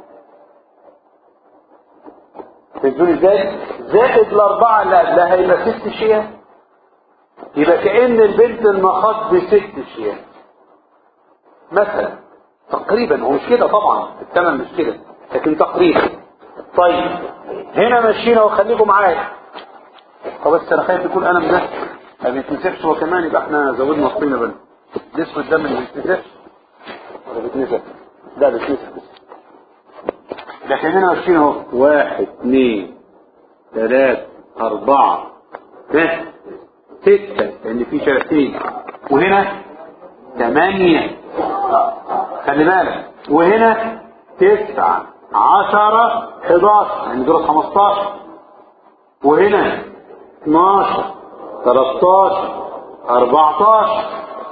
فهمتوني ازاي؟ زائد الأربعة اللي قبلها يبقى ست شياه يبقى كأن البنت المخاض بست شياه مثلا تقريبا هو مش كده طبعا الثمن مش كده لكن تقريبا طيب هنا مشينا وخليكم معايا طب بس انا خايف يكون قلم ده ما بيتنسفش هو كمان يبقى احنا زودنا الطينه بل نصف الدم اللي بيتنسفش ولا بيتنسف لا بيتنسف لكن هنا ماشيين اهو واحد اثنين ثلاث أربعة ها ستة لأن في شريحتين وهنا ثمانية خلي بالك وهنا تسعة عشرة حداشر يعني دول خمستاشر وهنا اتناشر تلاتاشر اربعتاشر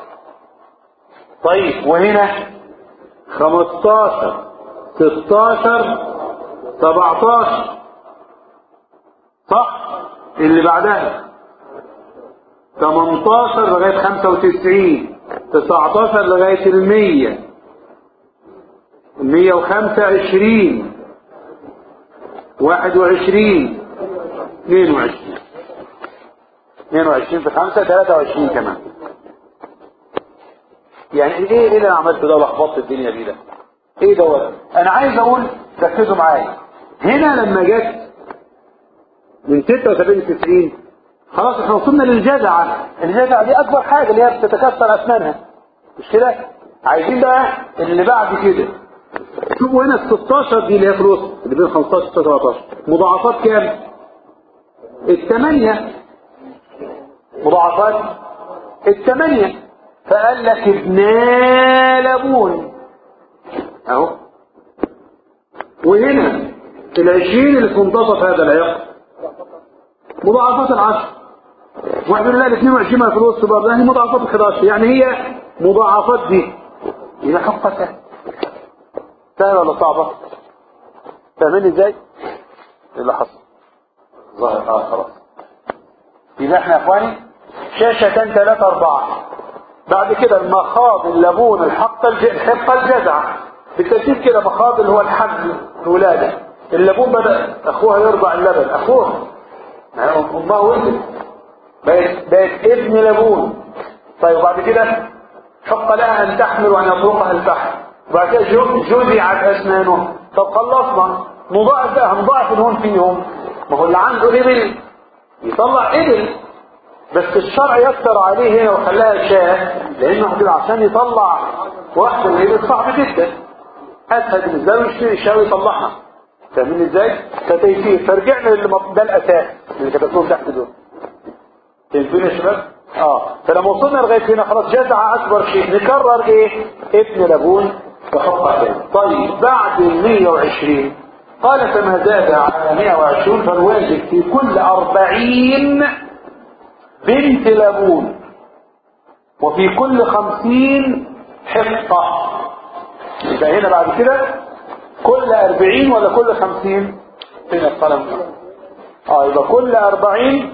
طيب وهنا خمستاشر ستاشر سبعتاشر صح اللي بعدها 18 لغاية 95 19 لغاية المية المية وخمسة عشرين واحد وعشرين اثنين وعشرين اثنين وعشرين في خمسة ثلاثة وعشرين كمان يعني ايه ايه اللي انا عملته ده لخبطت الدنيا دي ده ايه دوت انا عايز اقول ركزوا معايا هنا لما جت من 76 ل 90 خلاص احنا وصلنا للجذعة الجذعة دي اكبر حاجة اللي هي بتتكسر اسنانها مش كده عايزين بقى اللي بعد كده شوفوا هنا ال 16 دي اللي هي في الوسط اللي بين 15 و 17 مضاعفات كام؟ الثمانية مضاعفات الثمانية فقال لك ابنا لبون اهو وهنا العشرين اللي في منتصف هذا العقد مضاعفات العشر واحد من الله 22 في الوسط برضه يعني مضاعفات ال 11 يعني هي مضاعفات دي هي حقة سهل سهلة ولا صعبة؟ فاهمين ازاي؟ ايه اللي حصل؟ ظاهر اه خلاص يبقى احنا يا اخواني شاشتين ثلاثة أربعة بعد كده المخاض اللبون الحقة الج... الحقة الجزعة بالترتيب كده مخاض اللي هو الحمل الولادة اللبون بدأ أخوها يرضع اللبن أخوها أمها ولدت بقت بقت ابن لبون طيب وبعد كده حق لها أن تحمل وأن يطرقها الفحم وبعد كده جزعت أسنانه طب خلصنا نضاعف بقى هنضاعف الهون فيهم ما هو اللي عنده إبل يطلع إبل بس الشرع يكتر عليه هنا وخلاها شاه لانه كده عشان يطلع واحده من ايده صعب جدا اسهل بالنسبه له يشتري الشاه ويطلعها فاهمين ازاي؟ كتيسير فرجعنا للمط... ده الاساس اللي كتبتوه تحت دول فهمتوني يا شباب؟ اه فلما وصلنا لغايه هنا خلاص جزع اكبر شيء نكرر ايه؟ ابن لبون وحق عليه طيب بعد ال 120 قال فما زاد على 120 فالواجب في كل 40 بنت لبون وفي كل خمسين حقة يبقى هنا بعد كده كل أربعين ولا كل خمسين فين القلم اه يبقى كل أربعين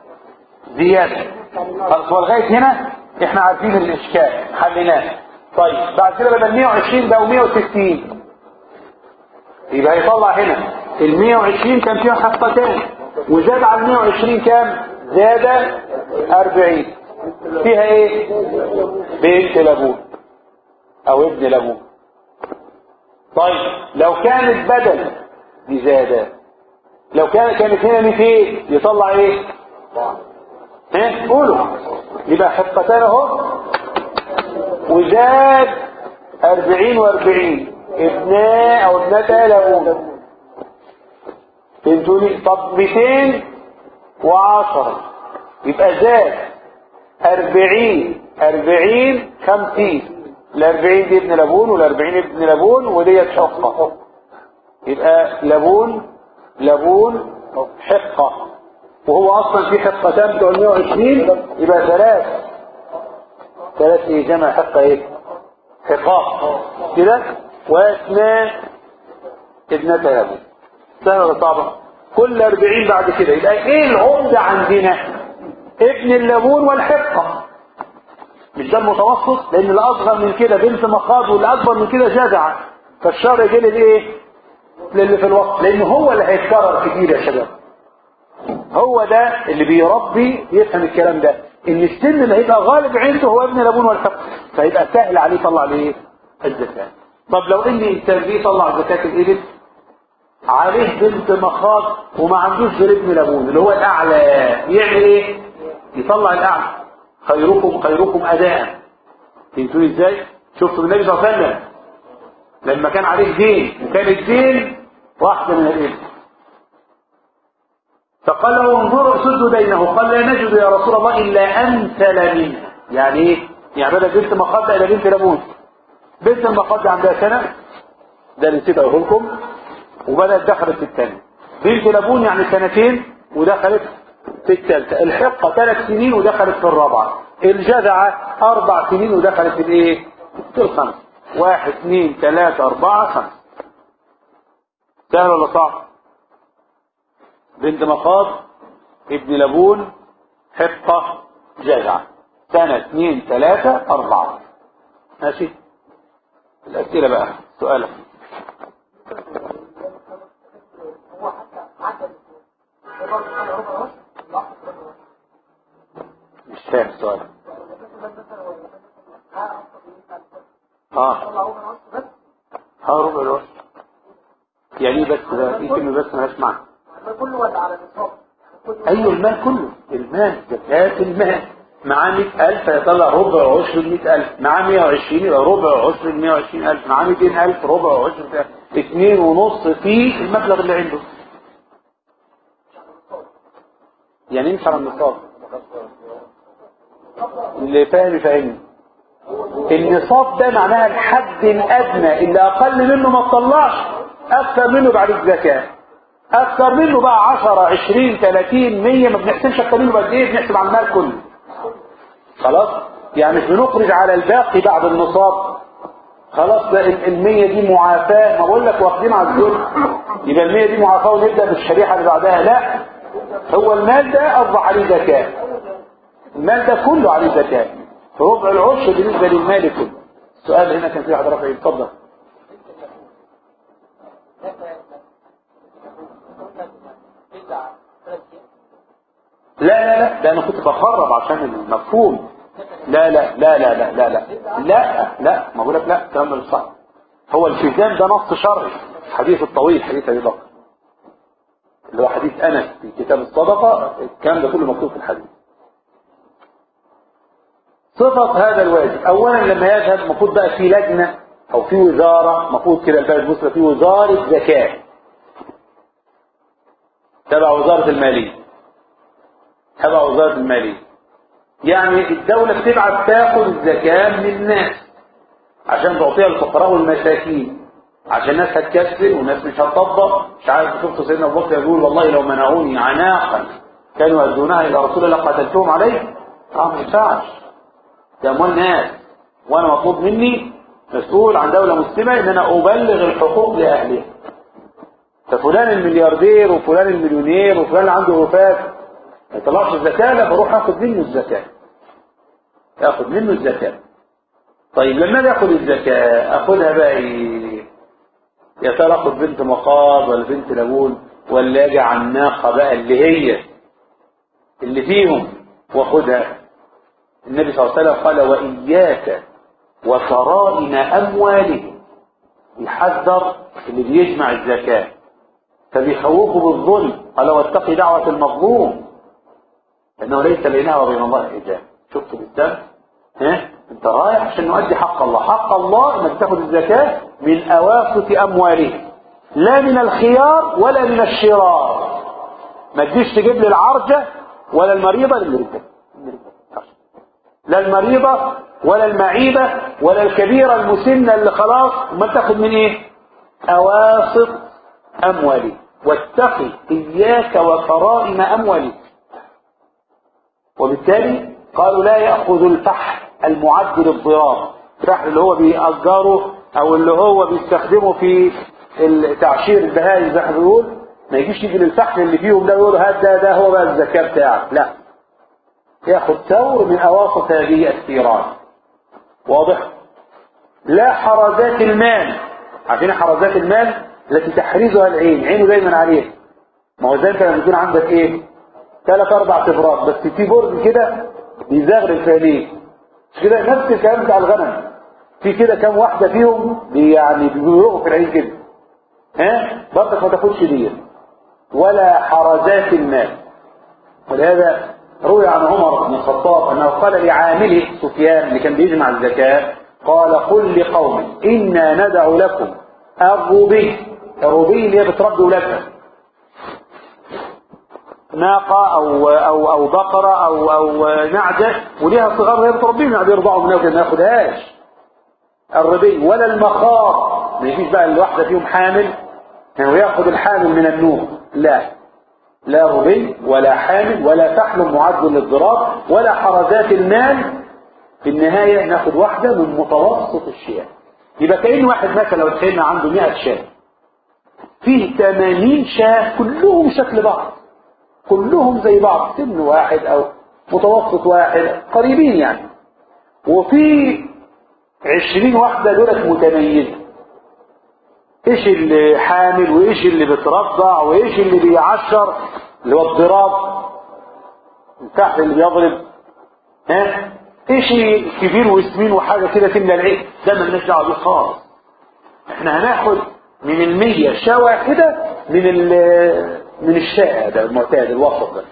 زيادة خلاص ولغاية هنا احنا عارفين الإشكال حليناه طيب بعد كده بدل 120 بقوا 160 يبقى هيطلع هنا ال 120 كان فيها حقتين وزاد على ال 120 كام؟ زاد أربعين فيها ايه بنت لبون او ابن لبون طيب لو كانت بدل دي زادة لو كانت كانت هنا 200 يطلع ايه ها قولوا يبقى حقتان اهو وزاد أربعين وأربعين ابناء او ابنتا لبون فهمتوني طب 200 وعشرة يبقى زاد أربعين أربعين خمسين الأربعين دي ابن لبون والأربعين ابن لبون وديت حقة يبقى لبون لبون حقة وهو أصلا في حقتان بتوع 120 يبقى ثلاث ثلاث ايه جمع حقة ايه حقاق كده واثنان ابنتا لبون سهلة ولا صعبة كل أربعين بعد كده يبقى ايه العمدة عندنا ابن اللبون والحقة مش ده المتوسط لان الاصغر من كده بنت مخاض واللي اكبر من كده جذعة فالشرع جه للايه للي في الوسط لان هو اللي هيتكرر كتير يا شباب هو ده اللي بيربي يفهم الكلام ده ان السن اللي هيبقى غالب عنده هو ابن لبون والحقة فيبقى سهل عليه يطلع ليه الزكاة طب لو ان انسان بيطلع زكاة الابل عليه بنت مخاض وما عندوش غير ابن لبون اللي هو الاعلى يعمل ايه يطلع الاعلى خيركم خيركم اداء فهمتوا ازاي شفتوا النبي صلى الله عليه وسلم لما كان عليه دين وكان الدين واحده من الابن فقال له انظروا سدوا دينه قال لا نجد يا رسول الله الا امثل منه يعني ايه يعني بدل بنت مخاض الى بنت لبون بنت المخاض عندها سنه ده اللي نسيت اقول لكم وبدأت دخلت في الثانية بنت لبون يعني سنتين ودخلت في الثالثة الحقة ثلاث سنين ودخلت في الرابعة الجذعة أربع سنين ودخلت في الإيه؟ في الخمس واحد اثنين ثلاثة أربعة خمسة سهل ولا صعب؟ بنت مخاض ابن لبون حقة جدع سنة اثنين ثلاثة أربعة ماشي الأسئلة بقى سؤالك مش فاهم السؤال اه اه ربع الوقت يعني ايه بس ده ايه كلمة بس مالهاش معنى كله ولا على النصاب ايوه المال كله المال زكاة المال معاه 100000 هيطلع ربع عشر ال 100000 معاه 120 يبقى ربع عشر ال 120000 معاه 200000 ربع عشر اثنين ونص في المبلغ اللي عنده يعني يمشي على النصاب اللي فاهم يفهمني النصاب ده معناها الحد الادنى اللي اقل منه ما تطلعش اكثر منه بعد الزكاه اكثر منه بقى 10 20 30 100 ما بنحسبش اكثر منه بقد ايه بنحسب على المال كله خلاص يعني مش بنخرج على الباقي بعد النصاب خلاص ده ال 100 دي معافاه ما بقول لك واخدين على الذل يبقى ال 100 دي معافاه ونبدا بالشريحه اللي بعدها لا هو المال ده اصبح عليه زكاه المال ده كله عليه زكاه ربع العشر بالنسبه للمال كله السؤال هنا كان في واحد رافع اتفضل لا لا لا ده انا كنت بخرب عشان المفهوم لا لا لا لا لا لا لا لا لا ما بقول لك لا الكلام ده مش صح هو الالتزام ده نص شرعي الحديث الطويل حديث ابي بكر اللي هو حديث انس في كتاب الصدقه الكلام ده كله مكتوب في الحديث صفة هذا الواجب اولا لما يذهب المفروض بقى في لجنة او في وزارة المفروض كده البلد المسلم في وزارة زكاة تبع وزارة المالية تبع وزارة المالية يعني الدولة بتبعت تاخد الزكاة من الناس عشان تعطيها للفقراء والمساكين عشان الناس هتكسل والناس مش هتطبق مش عارف شفت سيدنا ابو بكر يقول والله لو منعوني عناقا كانوا يؤدونها الى رسول الله قتلتهم عليه اه ما ينفعش ده اموال ناس وانا مطلوب مني مسؤول عن دولة مسلمة ان انا ابلغ الحقوق لاهلها ففلان الملياردير وفلان المليونير وفلان اللي عنده وفاة ما يطلعش الزكاة لا بروح اخد منه الزكاة اخد منه الزكاة طيب لما اجي اخد الزكاة اخدها بقى ايه يا ترى اخد بنت مقار ولا بنت لبون ولا اجي على الناقة بقى اللي هي اللي فيهم واخدها النبي صلى الله عليه وسلم قال وإياك وكرائم أموالهم يحذر اللي بيجمع الزكاة فبيخوفه بالظلم قال واتقي دعوة المظلوم لأنه ليس بينها وبين الله حجاب شفت بالدم ها انت رايح عشان نؤدي حق الله حق الله انك تاخد الزكاة من أواسط أموالهم لا من الخيار ولا من الشرار ما تجيش تجيب لي العرجة ولا المريضة للرجال لا المريضة ولا المعيبة ولا الكبيرة المسنة اللي خلاص ما تاخد من ايه اواسط اموالي واتقي اياك وكرائم اموالي وبالتالي قالوا لا يأخذ الفحل المعد للضرار الفحل اللي هو بيأجره او اللي هو بيستخدمه في تعشير البهائم زي ما بيقول ما يجيش يجي للفحل اللي فيهم ده يقول هات ده ده هو بقى الزكاة بتاعك لا ياخذ ثور من اواسط هذه الثيران واضح لا حرزات المال عارفين حرزات المال التي تحرزها العين عينه دايما عليها ما هو زي انت لما يكون عندك ايه ثلاث اربع تفرات بس في برج كده بيزغرل فيه مش كده نفس الكلام بتاع الغنم في كده كام واحده فيهم بي يعني بيروقوا في العين كده ها برضك ما تاخدش دي ولا حرزات المال ولهذا روي عن عمر بن الخطاب انه قال لعامله سفيان اللي كان بيجمع الزكاه قال قل لقوم انا ندع لكم الروبي الروبي اللي هي بتربي ولادها ناقة أو أو أو بقرة أو أو نعجة وليها صغار وهي بتربيهم يعني بيرضعوا منها وكده ما ياخدهاش الربي ولا المخاض ما يجيش بقى الواحدة فيهم حامل يعني وياخد الحامل من النوم لا لا ربي ولا حامل ولا فحل معد للضرار ولا حرزات المال في النهاية ناخد واحدة من متوسط الشياه يبقى كأن واحد مثلا لو تخيلنا عنده 100 شاه فيه 80 شاه كلهم شكل بعض كلهم زي بعض سن واحد او متوسط واحد قريبين يعني وفي عشرين واحدة دولت متميزة ايش اللي حامل وايش اللي بترضع وايش اللي بيعشر اللي هو الضراب الكحل اللي بيضرب ها ايش كبير وسمين وحاجة كده تملى العين ده مالناش دعوه بيه خالص احنا هناخد من المية شاة واحدة من من الشائع ده المعتاد الوسط ده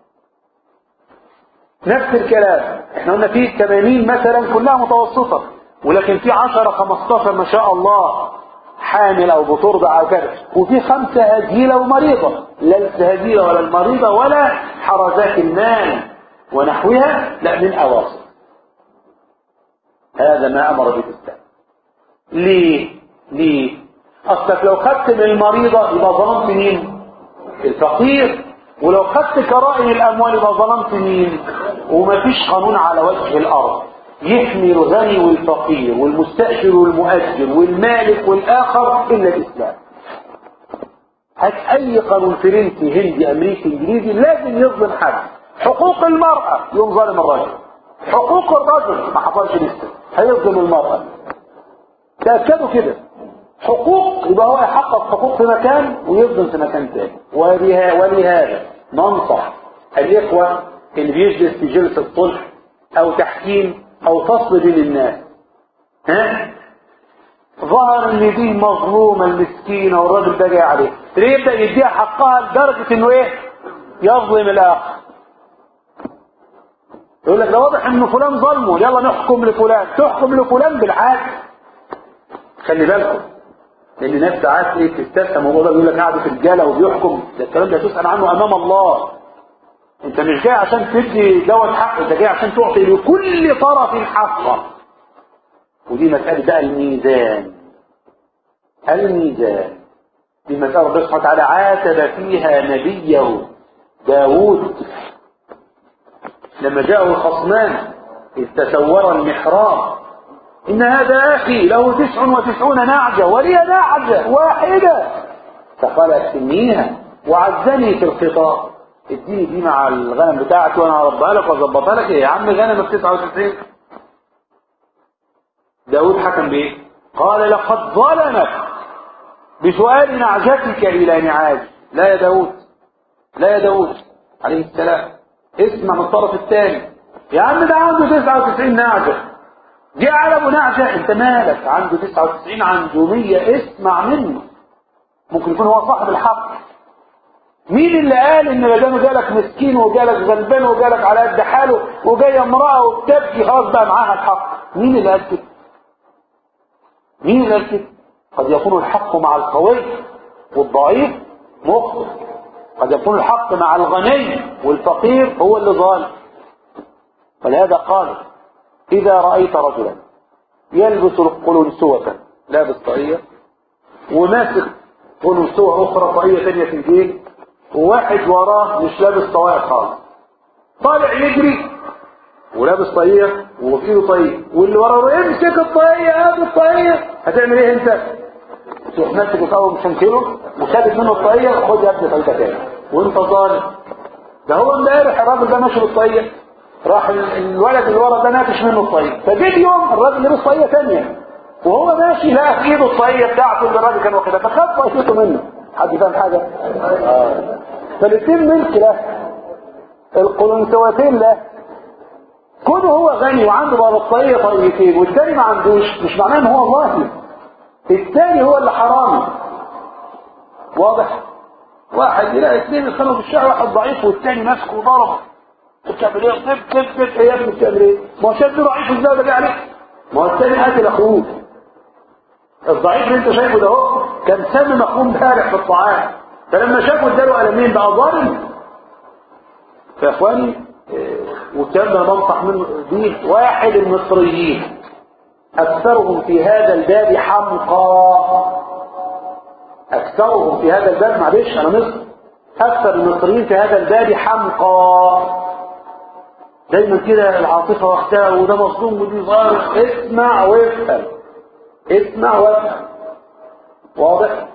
نفس الكلام احنا قلنا في 80 مثلا كلها متوسطة ولكن في 10 15 ما شاء الله حامل او بترضع او كذا وفي خمسة هزيلة ومريضة لا الهزيلة ولا المريضة ولا حرزات المال ونحوها لا من اواسط هذا ما امر به الاسلام ليه ليه اصلك لو خدت من المريضة يبقى ظلمت مين الفقير ولو خدت كرائم الاموال يبقى ظلمت مين ومفيش قانون على وجه الارض يحمي الغني والفقير والمستأجر والمؤجر والمالك والآخر إلا الإسلام هات أي قانون فرنسي هندي أمريكي إنجليزي لازم يظلم حد حقوق المرأة يوم ظالم الرجل حقوق الرجل ما حصلش لسه هيظلم المرأة تأكدوا كده حقوق يبقى هو يحقق حقوق في مكان ويظلم في مكان تاني ولها ولهذا ننصح الإخوة اللي بيجلس في جلسة صلح أو تحكيم او فصل بين الناس ها ظهر ان دي مظلومة المسكينة والراجل ده جاي عليه يبدأ يديها حقها لدرجة انه ايه يظلم الاخر يقول لك ده واضح ان فلان ظلمه يلا نحكم لفلان تحكم لفلان بالعدل خلي بالكم لان ناس ساعات ايه بتستسهل الموضوع ده بيقول لك قاعد في الجاله وبيحكم ده الكلام ده تسال عنه امام الله انت مش جاي عشان تدي دوت حق انت جاي عشان تعطي لكل طرف حقه ودي مسألة بقى الميزان الميزان دي مسألة ربنا سبحانه وتعالى عاتب فيها نبيه داود لما جاءه الخصمان إذ تسور المحراب إن هذا أخي له تسع وتسعون نعجة ولي نعجة واحدة فقال أكفنيها وعزني في الخطاب اديني دي مع الغنم بتاعتي وانا هربها لك واظبطها لك ايه يا عم غنم ب 99 داود حكم بايه قال لقد ظلمك بسؤال نعجتك الى نعاج لا يا داود لا يا داود عليه السلام اسمع من الطرف الثاني يا عم ده عنده 99 نعجة جه على ابو نعجة انت مالك عنده 99 عنده 100 اسمع منه ممكن يكون هو صاحب الحق مين اللي قال ان ما دام جالك مسكين وجالك غلبان وجالك على قد حاله وجايه امراه وبتبكي خلاص بقى معاها الحق مين اللي قال كده مين اللي قال كده قد يكون الحق مع القوي والضعيف مخطئ قد يكون الحق مع الغني والفقير هو اللي ظالم ولهذا قال اذا رايت رجلا يلبس القلنسوة لابس طاقية وماسك قلنسوة اخرى طاقية ثانيه في الجيب وواحد وراه مش لابس طواقية خالص طالع يجري ولابس طاقية وفي ايده طاقية واللي وراه امسك الطاقية هات الطاقية هتعمل ايه انت؟ تروح ماسك وتقوم مشنكله وخدت منه الطاقية خد يا ابني طاقية تاني وانت ظالم ده هو امبارح الراجل ده ماشي بالطاقية راح الولد اللي ورا ده ناتش منه الطاقية فجه اليوم الراجل لابس طاقية ثانية وهو ماشي لقى في ايده الطاقية بتاعته اللي الراجل كان واخدها فخد طاقيته منه حد فاهم حاجة؟ آه. فالاثنين ملك له القلنسوتين له كونه هو غني وعنده بلطية طريقتين والتاني ما عندوش مش معناه ان هو ظاهر التاني هو اللي حرامي واضح واحد يلاقي اثنين يستنوا في الشارع واحد ضعيف والتاني ماسكه وضربه بتعمل ايه طب طب طب ايه يا ابني بتعمل ايه ما هو شاب ضعيف ازاي ده عليك ما هو التاني قاتل اخوه الضعيف اللي انت شايفه ده اهو كان سم مخروم بارح في الطعام فلما شافوا اداله قلمين بقى ظالم فيا اخواني وكان بنصح منه دي واحد المصريين اكثرهم في هذا الباب حمقى اكثرهم في هذا الباب معلش انا مصر اكثر المصريين في هذا الباب حمقى دايما كده العاطفه واختها وده مظلوم ودي ظالم اسمع وافهم اسمع وافهم واضح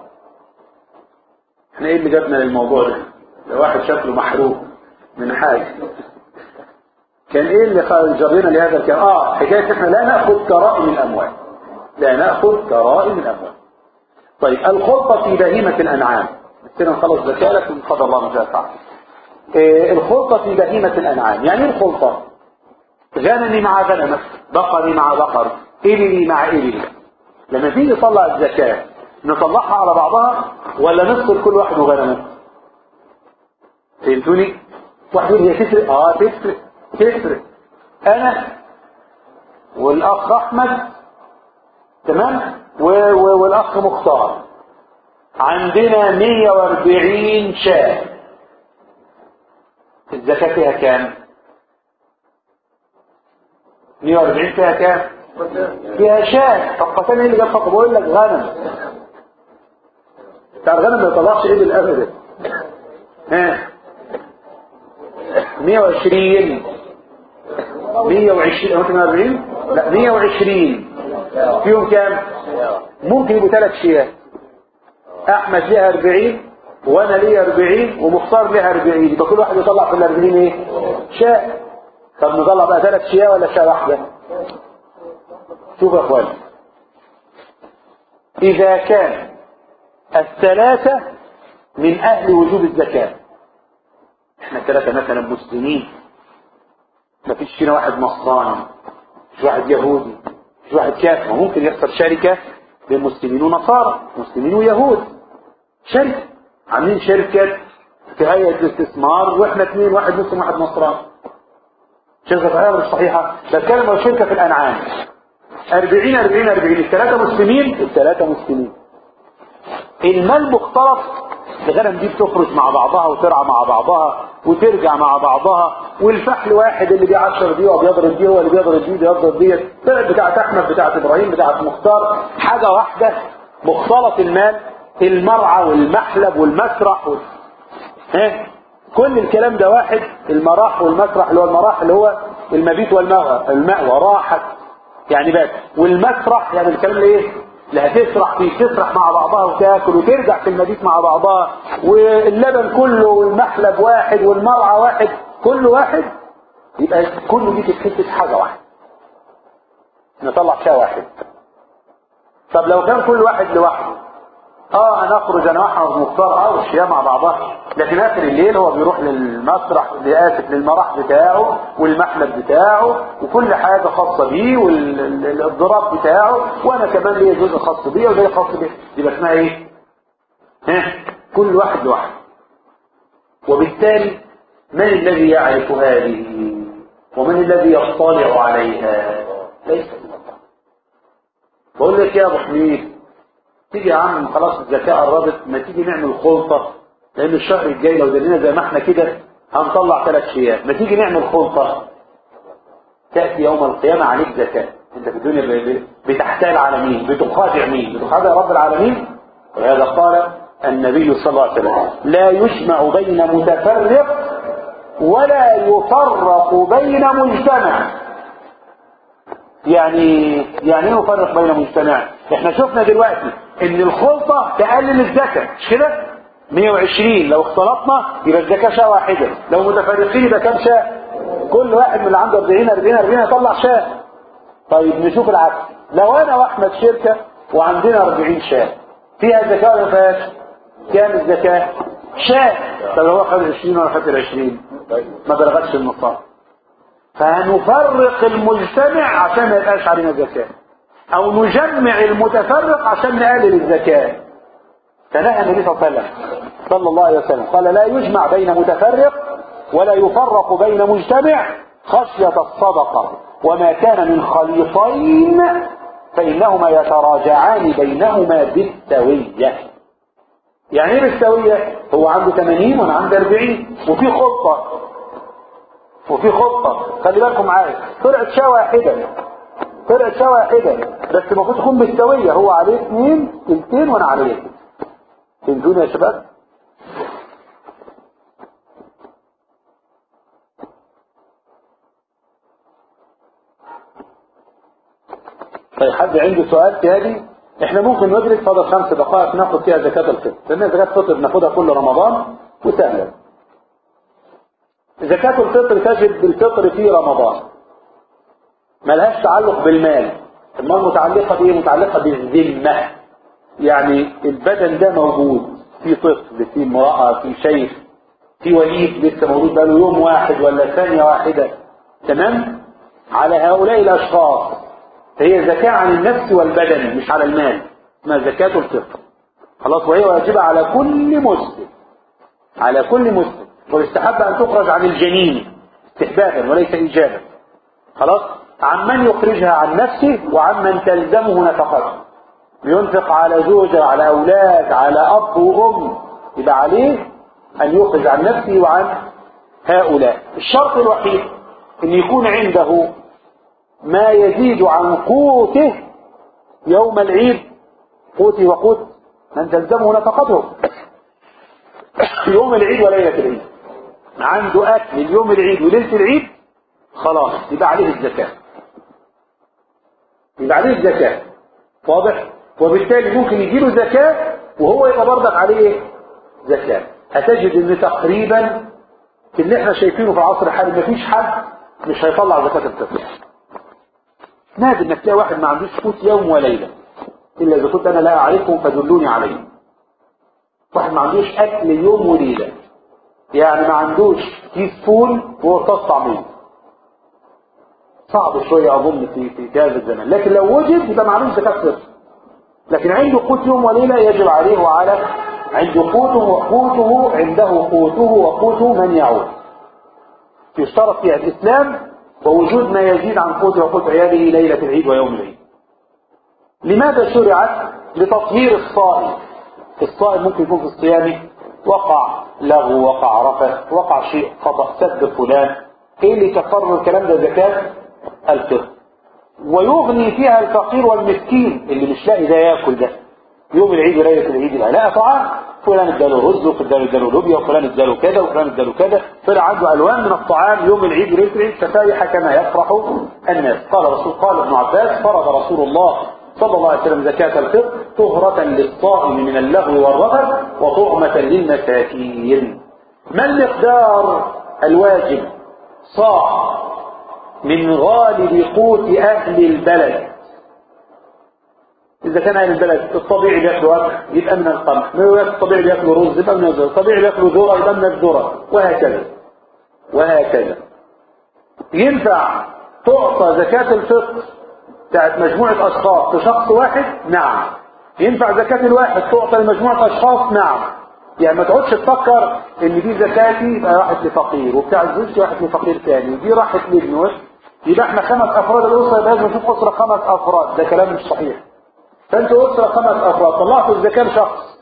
احنا ايه اللي جابنا للموضوع ده ده واحد شكله محروق من حاجة كان ايه اللي خ- جرينا لهذا الكلام اه حكايه احنا لا ناخذ كرائم الاموال لا ناخذ كرائم الاموال طيب الخلطه في بهيمه الانعام كده نخلص زكاه من قدر الله ما شاء فعل إيه الخلطه في بهيمه الانعام يعني ايه الخلطه غنمي مع غنمك بقري مع بقر إبلي مع إبلي لما تيجي نطلع الزكاة نطلعها على بعضها ولا نفصل كل واحد وغنمه فهمتوني واحد يقول هي تفرق اه تفرق تفرق انا والاخ احمد تمام و... و... والاخ مختار عندنا 140 شاة الزكاة فيها كام 140 فيها كام فيها شاة فقطان ايه اللي جاب خطب بقول لك غنم بتاع الغنم ما يطلعش ايه بالابدا ها 120 120 ممكن 40 لا 120 فيهم كام ممكن يبقوا ثلاث شيات احمد ليه 40 وانا ليه 40 ومختار ليه 40 يبقى كل واحد يطلع في ال 40 ايه شاة طب نطلع بقى ثلاث شياه ولا شاة واحده شوف يا اخوان اذا كان الثلاثه من اهل وجوب الزكاه احنا ثلاثه مثلا مسلمين ما فيش فينا واحد نصراني مش واحد يهودي مش واحد كافر ممكن يحصل شركه بين مسلمين ونصارى مسلمين ويهود شركه عاملين شركه في هيئه الاستثمار واحنا اثنين واحد مسلم واحد نصراني شركه صحيحه ولا مش صحيحه بتكلم عن شركه في الانعام 40 40 40 الثلاثه مسلمين الثلاثه مسلمين المال مختلط الغنم دي بتخرج مع بعضها وترعى مع بعضها وترجع مع بعضها والفحل واحد اللي بيه 10 دي وبيضرب دي هو اللي بيضرب دي بيضرب دي طلعت بتاعت احمد بتاعت ابراهيم بتاعت مختار حاجه واحده مختلط المال المرعى والمحلب والمسرح وال... ها كل الكلام ده واحد المراح والمسرح اللي هو المراح اللي هو المبيت والمأوى المأوى راحت يعني بات والمسرح يعني الكلام اللي ايه اللي هتسرح فيه تسرح مع بعضها وتاكل وترجع في المبيت مع بعضها واللبن كله والمحلب واحد والمرعى واحد كل واحد يبقى كله دي تتحسب حاجه واحده نطلع شاة واحد طب لو كان كل واحد لوحده اه انا اخرج انا واحد مختار اه والشياه مع بعضها لكن اخر الليل هو بيروح للمسرح اسف للمراح بتاعه والمحلب بتاعه وكل حاجة خاصة بيه والضراب بتاعه وانا كمان ليا جزء خاص بيه وده خاص بيه يبقى اسمها ايه ها كل واحد لوحده وبالتالي من الذي يعرف هذه ومن الذي يطلع عليها ليس من الله بقول لك يا ابو حميد تيجي يا عم خلاص الزكاة قربت ما تيجي نعمل خلطة لأن الشهر الجاي لو دلنا زي ما احنا كده هنطلع ثلاث شيات ما تيجي نعمل خلطة تأتي يوم القيامة عليك زكاة انت في الدنيا بتحتال على مين بتخادع مين بتخادع رب العالمين ولهذا قال النبي صلى الله عليه وسلم لا يجمع بين متفرق ولا يفرق بين مجتمع يعني يعني ايه نفرق بين مجتمع احنا شفنا دلوقتي ان الخلطة تقلل الزكاة مش كده 120 لو اختلطنا يبقى الزكاة شاة واحدة لو متفرقين يبقى كام شاة كل واحد من اللي عنده 40 40 40 يطلع شاة طيب نشوف العكس لو انا واحمد شركة وعندنا 40 شاة فيها زكاة ولا فيهاش كام الزكاة شاة طب هو خد 20 ولا خد 20 ما بلغتش النصاب فهنفرق المجتمع عشان ما يبقاش علينا زكاة او نجمع المتفرق عشان نقلل الزكاة فنهى النبي صلى الله عليه وسلم صلى الله عليه وسلم قال لا يجمع بين متفرق ولا يفرق بين مجتمع خشية الصدقة وما كان من خليطين فإنهما يتراجعان بينهما بالسوية يعني ايه بالسوية هو عنده 80 وانا عندي 40 وفي خلطة وفي خطة خلي بالكم معايا طلعت شاة واحدة طلعت شاة واحدة بس المفروض تكون بالسوية هو عليه اثنين تلتين وانا عليه اثنين فهمتوني يا شباب طيب حد عنده سؤال في هذه احنا ممكن ندرك فضل خمس دقائق ناخد فيها زكاة الفطر لان زكاة الفطر بناخدها كل رمضان وسهلة زكاة الفطر تجب بالفطر في رمضان ملهاش تعلق بالمال المال متعلقة بإيه؟ متعلقة بالذمة يعني البدن ده موجود في طفل في امرأة في شيخ في وليد لسه موجود بقاله يوم واحد ولا ثانية واحدة تمام على هؤلاء الأشخاص هي زكاة عن النفس والبدن مش على المال اسمها زكاة الفطر خلاص وهي واجبة على كل مسلم على كل مسلم ويستحب أن تخرج عن الجنين استحبابا وليس إيجابا خلاص عمن يخرجها عن نفسه وعمن تلزمه نفقته ينفق على زوجة على أولاد على أب وأم يبقى عليه أن يخرج عن نفسه وعن هؤلاء الشرط الوحيد أن يكون عنده ما يزيد عن قوته يوم العيد قوته وقوت من تلزمه نفقته يوم العيد وليلة العيد عنده أكل يوم العيد وليلة العيد خلاص يبقى عليه الزكاة يبقى عليه الزكاة واضح وبالتالي ممكن يجيله زكاة وهو يبقى برضك عليه زكاة هتجد ان تقريبا في اللي احنا شايفينه في العصر الحالي مفيش حد مش هيطلع زكاة الفطر نادر انك تلاقي واحد ما عندوش قوت يوم وليلة الا اذا كنت انا لا اعرفهم فدلوني عليه واحد ما عندوش اكل يوم وليلة يعني ما عندوش كيس فول وقرطاس طعمين صعب شوية اظن في في هذا الزمن لكن لو وجد يبقى معلوم زكاة فطر لكن عنده قوت يوم وليلة يجب عليه وعلى عنده قوته وقوته عنده قوته وقوته من يعود يشترط فيها الإسلام ووجود ما يزيد عن قوت وقوت عياله ليلة العيد ويوم العيد لماذا شرعت لتطهير الصائم الصائم ممكن يكون في الصيام وقع لغو وقع رفث وقع شيء خطأ سب فلان ايه اللي يكفر الكلام ده زكاة الفطر ويغني فيها الفقير والمسكين اللي مش لاقي ده ياكل ده يوم العيد وليله العيد لا لا طعام فلان اداله رز وفلان اداله لوبيا وفلان اداله كذا وفلان اداله كذا طلع عنده الوان من الطعام يوم العيد وليله العيد فسائح كما يفرح الناس قال رسول قال ابن عباس فرض رسول الله صلى الله عليه وسلم زكاة الفطر طهرة للصائم من اللغو والرفث وطعمة للمساكين ما المقدار الواجب صاع من غالب قوت أهل البلد إذا كان أهل البلد الطبيعي بياكلوا أكل يبقى من القمح الطبيعي بياكلوا رز يبقى من الرز الطبيعي بياكلوا ذرة يبقى من الذرة وهكذا وهكذا ينفع تعطى زكاة الفطر بتاعت مجموعة أشخاص لشخص واحد نعم ينفع زكاة الواحد تعطى لمجموعة أشخاص نعم يعني ما تقعدش تفكر ان دي زكاتي يبقى راحت لفقير وبتاع الزوج راحت لفقير ثاني ودي راحت لابنه يبقى احنا خمس افراد الاسره يبقى لازم نشوف اسره خمس افراد ده كلام مش صحيح فانتوا اسره خمس افراد طلعتوا الزكاه لشخص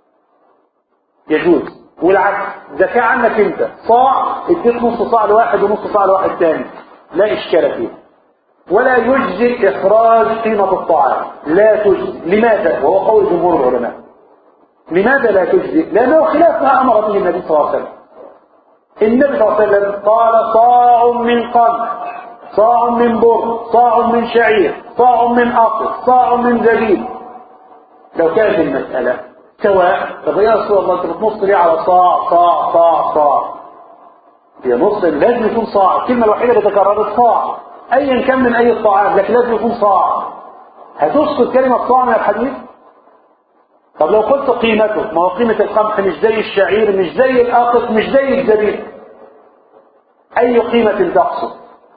يجوز والعكس زكاه عنك انت صاع اديت نص صاع لواحد ونص صاع لواحد ثاني لا اشكال فيه ولا يجزي اخراج قيمه الطعام لا تجزي لماذا وهو قول جمهور العلماء لماذا لا تجزي لأنه خلاف ما أمر به النبي صلى الله عليه وسلم النبي صلى الله عليه وسلم قال صاع من قمح صاع من بر صاع من شعير صاع من أقص صاع من زبيب لو كانت المسألة سواء طب يا رسول الله انت بتنص ليه على صاع صاع صاع صاع هي نص لازم يكون صاع الكلمة الوحيدة اللي تكررت صاع ايا كان من اي الطعام لكن لازم يكون صاع هتسقط كلمة صاع من الحديث طب لو قلت قيمته ما هو قيمة القمح مش زي الشعير مش زي الأقط مش زي الزبيب أي قيمة تقصد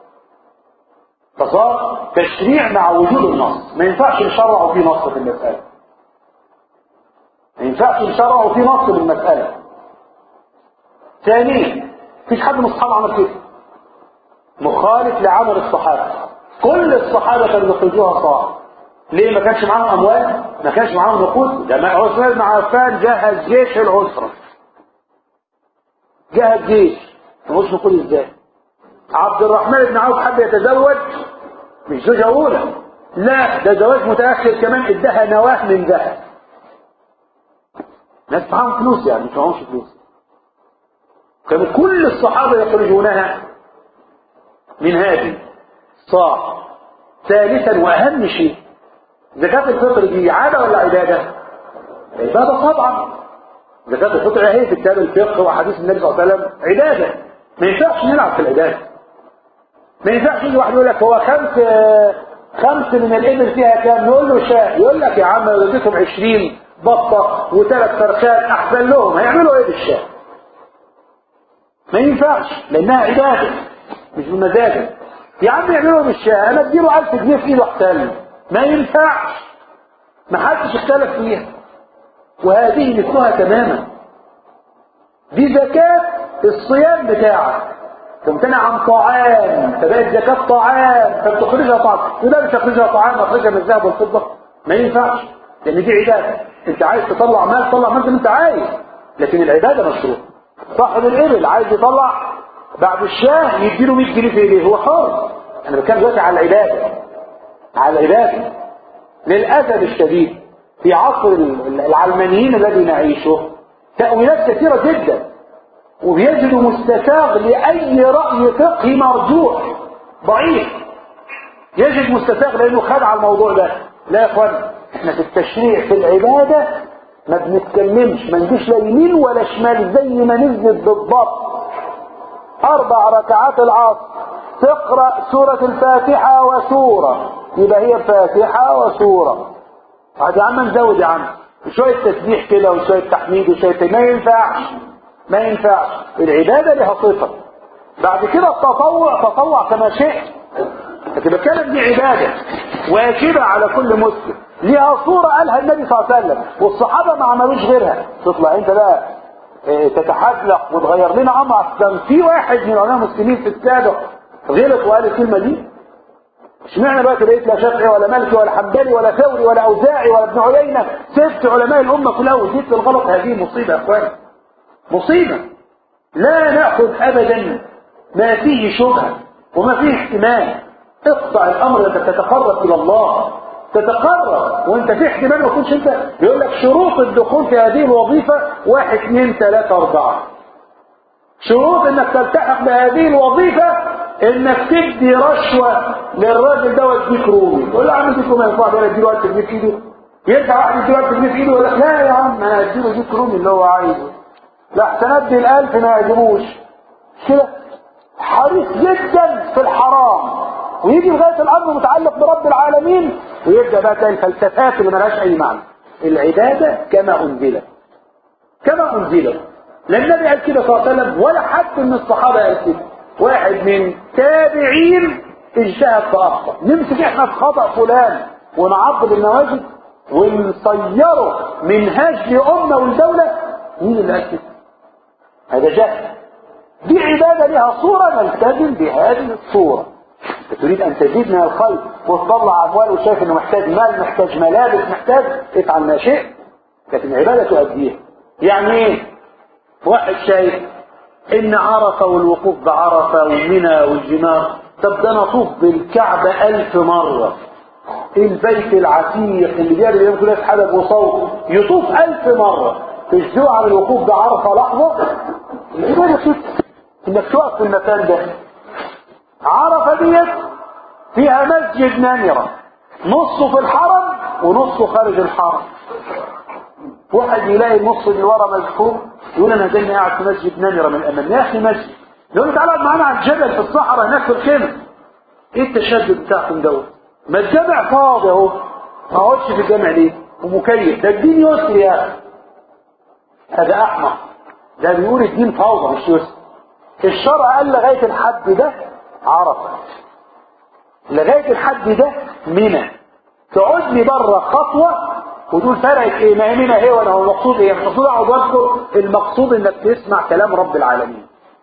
فصار تشريع مع وجود النص ما ينفعش نشرع في نص في المسألة ما ينفعش نشرع في نص في المسألة ثانيا مفيش حد من الصحابة عمل كده مخالف لعمل الصحابة كل الصحابة كانوا يخرجوها صاع ليه ما كانش معاهم اموال ما كانش معاهم نقود ده ما عثمان بن عفان جهز جيش العسرة جهز جيش مش نقول ازاي عبد الرحمن بن عوف حب يتزوج مش زوجة اولى لا ده زواج متأخر كمان اداها نواة من ذهب ناس معاهم فلوس يعني مش معاهمش فلوس كانوا كل الصحابة يخرجونها من هذه صاع ثالثا واهم شيء زكاة الفطر دي عادة ولا عبادة؟ عبادة طبعا زكاة الفطر هي في كتاب الفقه وحديث النبي صلى الله عليه وسلم عبادة ما ينفعش نلعب في العبادة ما ينفعش يجي واحد يقول لك هو خمس خمس من الابل فيها كام نقول له شاء يقول لك يا عم لو اديتهم 20 بطه وثلاث فرخات احسن لهم هيعملوا ايه بالشاء ما ينفعش لانها عباده مش بمزاجك يا عم يعملوا بالشاء انا اديله 1000 جنيه في ايده احسن ما ينفعش ما حدش اختلف فيها وهذه مثلها تماما دي زكاة الصيام بتاعك تمتنع عن طعام فبقت زكاة طعام فبتخرجها طعام وده مش تخرجها طعام اخرجها من الذهب والفضة ما ينفعش لان دي عبادة انت عايز تطلع مال طلع مال زي ما انت عايز لكن العبادة مشروع صاحب الابل عايز يطلع بعد الشاه يديله 100 جنيه في ايديه هو حر انا بتكلم دلوقتي على العبادة على العبادة للأسف الشديد في عصر العلمانيين الذي نعيشه تأويلات كثيرة جدا وبيجدوا مستساغ لأي رأي فقهي مرجوح ضعيف يجد مستساغ لأنه خد على الموضوع ده لا يا اخوان احنا في التشريع في العبادة ما بنتكلمش ما نجيش لا يمين ولا شمال زي ما نزلت بالضبط أربع ركعات العصر تقرأ سورة الفاتحة وسورة يبقى هي فاتحة وسورة هذا يا عم نزود يا عم شوية تسبيح كده وشوية تحميد وشوية ما ينفعش ما ينفعش العبادة لها صفة بعد كده التطوع تطوع كما شئت لكن بتكلم دي عبادة واجبة على كل مسلم ليها صورة قالها النبي صلى الله عليه وسلم والصحابة ما عملوش غيرها تطلع انت بقى اه تتحدلق وتغير لنا امر اصلا في واحد من علماء المسلمين في السابق غلط وقال الكلمة دي اشمعنى دلوقتي بقيت لا شافعي ولا مالكي ولا حنبلي ولا ثوري ولا اوزاعي ولا ابن عيينة سبت علماء الامة كلها وزيدت الغلط هذه مصيبة يا اخوان مصيبة لا نأخذ ابدا ما فيه شبهة وما فيه احتمال اقطع الامر انت تتقرب الى الله تتقرب وانت في احتمال ما تكونش انت بيقول لك شروط الدخول في هذه الوظيفة واحد اثنين ثلاثة اربعة شروط انك تلتحق بهذه الوظيفة انك تدي رشوة للراجل ده واديك رومي يقول له يا عم اديك رومي ينفع ده اديله 1000 جنيه في ايده يرجع واحد يديله 1000 جنيه في ايده يقول لك لا يا عم انا اديله ديك رومي اللي هو عايزه لا احسن ادي الالف ما يعجبوش كده حريص جدا في الحرام ويجي لغايه الامر متعلق برب العالمين ويبدا بقى تلاقي الفلسفات اللي ملهاش اي معنى العباده كما انزلت كما انزلت لا النبي قال كده صلى الله عليه وسلم ولا حد من الصحابه قال كده واحد من تابعين اجتهد فاخطا نمسك احنا في خطا فلان ونعض بالنواجذ ونصيره منهاج لامه والدوله مين اللي قال كده؟ هذا جهل دي عباده لها صوره نلتزم بهذه الصوره تريد ان تزيد من الخير وتطلع اموال وشايف انه محتاج مال محتاج ملابس محتاج افعل ما شئت لكن العباده تؤديها يعني ايه واحد شايف ان عرفه والوقوف بعرفه ومنى والجمار طب ده نطوف بالكعبه الف مره البيت العتيق اللي بيعمل يوم كلها حلب وصوت يطوف الف مره تجدوا على الوقوف بعرفه لحظه العباده كده انك تقف في المكان ده عرفة ديت فيها مسجد نمرة نصه في الحرم ونصه خارج الحرم واحد يلاقي النص اللي ورا مزحوم يقول انا زي قاعد في مسجد نمرة من الامام يا اخي مسجد يقول له تعالى معانا على الجبل في الصحراء هناك في الخيمة ايه التشدد بتاعكم دوت ما الجامع فاضي اهو ما اقعدش في الجامع ليه ومكيف ده الدين يسر يا اخي هذا احمق ده بيقول الدين فوضى مش يسر الشرع قال لغايه الحد ده عرفة لغاية الحد ده منى تقعد لي بره خطوة وتقول فرقت ايه ما هي منى ايه ولا هو المقصود ايه المقصود اقعد واذكر المقصود انك تسمع كلام رب العالمين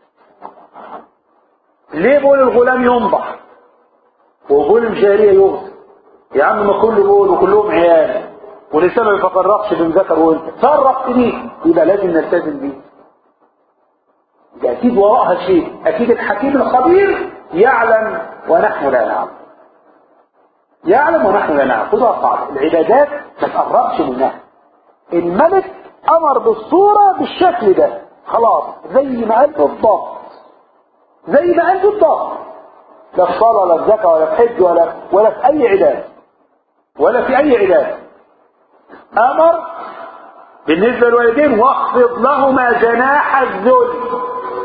ليه بقول الغلام ينضح وبقول الجارية يغسل يا عم ما كله بقول وكلهم عيال ولسه ما بيفرقش بين ذكر وانت فرق بيه يبقى لازم نلتزم بيه ده اكيد وراءها شيء اكيد الحكيم الخبير يعلم ونحن لا نعلم يعلم ونحن لا نعلم خذها قاعدة العبادات ما تقربش منها الملك امر بالصورة بالشكل ده خلاص زي ما قال بالضبط زي ما قال بالضبط لا في صلاة ولا في زكاة ولا في حج ولا ولا في اي عبادة ولا في اي عبادة امر بالنسبة للوالدين واخفض لهما جناح الذل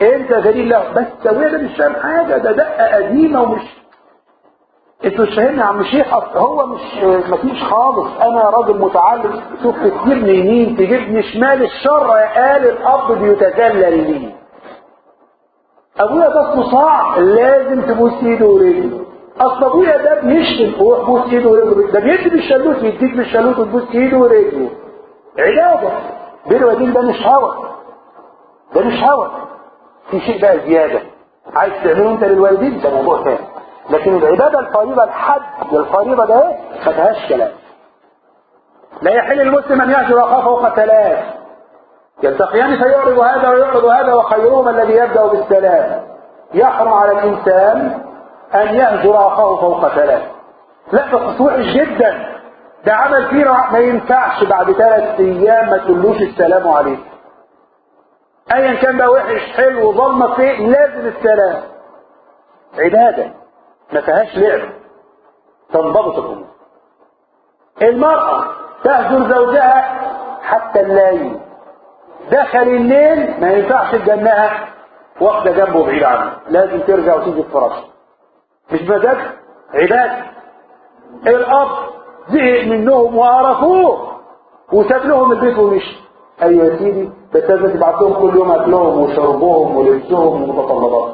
انت ذليل له بس التسويه ده مش فاهم حاجه ده دقه قديمه ومش انتوا مش فاهمني يا عم شيخ اصل هو مش مفيش خالص انا راجل متعلم شفت كتير من يمين تجيبني شمال الشر قال الاب بيتذلل لي ابويا ده اصله صعب لازم تبوس ايده ورجله اصل ابويا ده بيشتم روح بوس ايده ورجله ده بيدي بالشلوت يديك بالشلوت وتبوس ايده ورجله عباده بر ودين ده مش هوى ده مش هوى في شيء بقى زياده عايز تعمله انت للوالدين ده موضوع ثاني لكن العباده الفريضه الحد الفريضه ده ايه ما فيهاش كلام لا يحل المسلم ان يهجر اخاه فوق ثلاث يلتقيان فيعرض هذا ويعرض هذا وخيرهما الذي يبدا بالسلام يحرم على الانسان ان يهجر اخاه فوق ثلاث لا بس وحش جدا ده عمل فينا ما ينفعش بعد ثلاث ايام ما تقولوش السلام عليكم ايا كان ده وحش حلو ظلمه فيه لازم السلام عباده ما فيهاش لعب تنضبط الامور المراه تهجر زوجها حتى الليل دخل الليل ما ينفعش تجنها واخده جنبه بعيد عنه لازم ترجع وتيجي الفراش مش مزاج عباده الاب زهق منهم وقرفوه وساب لهم البيت ومشي ايوه يا سيدي بس لازم تبعت لهم كل يوم اكلهم وشربهم ولبسهم ومتطلباتهم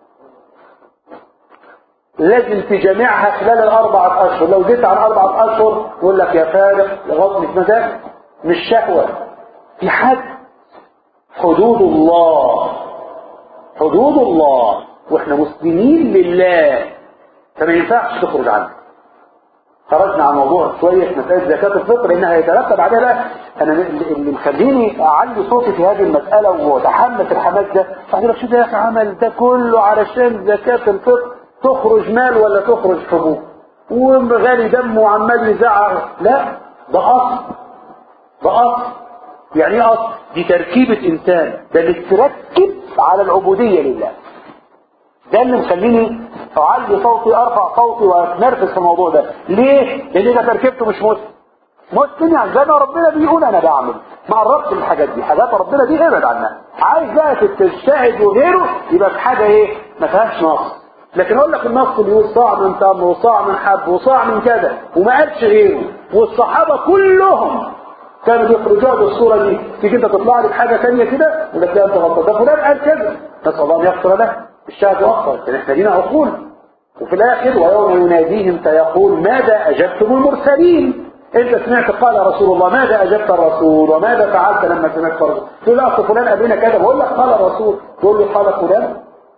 لازم تجمعها خلال الأربعة أشهر لو جيت عن أربعة أشهر يقول لك يا فارق لغاية مش مزاج مش شهوة في حد حدود الله حدود الله واحنا مسلمين لله فما ينفعش تخرج عنه خرجنا عن موضوع شوية في مسألة زكاة الفطر إنها يترتب عليها بقى أنا اللي مخليني أعلي صوتي في هذه المسألة وأتحمس الحماس ده أقول لك شو ده يا أخي عمل ده كله علشان زكاة الفطر تخرج مال ولا تخرج حبوب وغالي دم وعمال يزعق لا ده أصل ده أصل يعني ايه أصل دي تركيبة إنسان ده اللي تركب على العبودية لله ده اللي مخليني اعلي صوتي ارفع صوتي واتنرفز في الموضوع ده ليه لان ده تركيبته مش مسلم مسلم يعني زي ما ربنا بيقول انا بعمل ما قربت الحاجات دي حاجات ربنا دي ابعد عنها عايز بقى تجتهد وغيره يبقى في حاجه ايه ما فيهاش نقص لكن اقول لك النص بيقول صاع من تمر وصاع من حب وصاع من كذا وما قالش غيره والصحابه كلهم كانوا بيخرجوها بالصوره دي تيجي انت تطلع لي بحاجه ثانيه كده يقول لك لا انت غلطان ده فلان قال كذا نسال الله ان يغفر له الشهد اكثر لكن احنا لينا عقول وفي الاخر ويوم يناديهم فيقول ماذا اجبتم المرسلين انت سمعت قال رسول الله ماذا اجبت الرسول وماذا فعلت لما سمعت الرسول تقول لا اصل فلان قبلنا كذا بقول لك قال الرسول تقول له قال فلان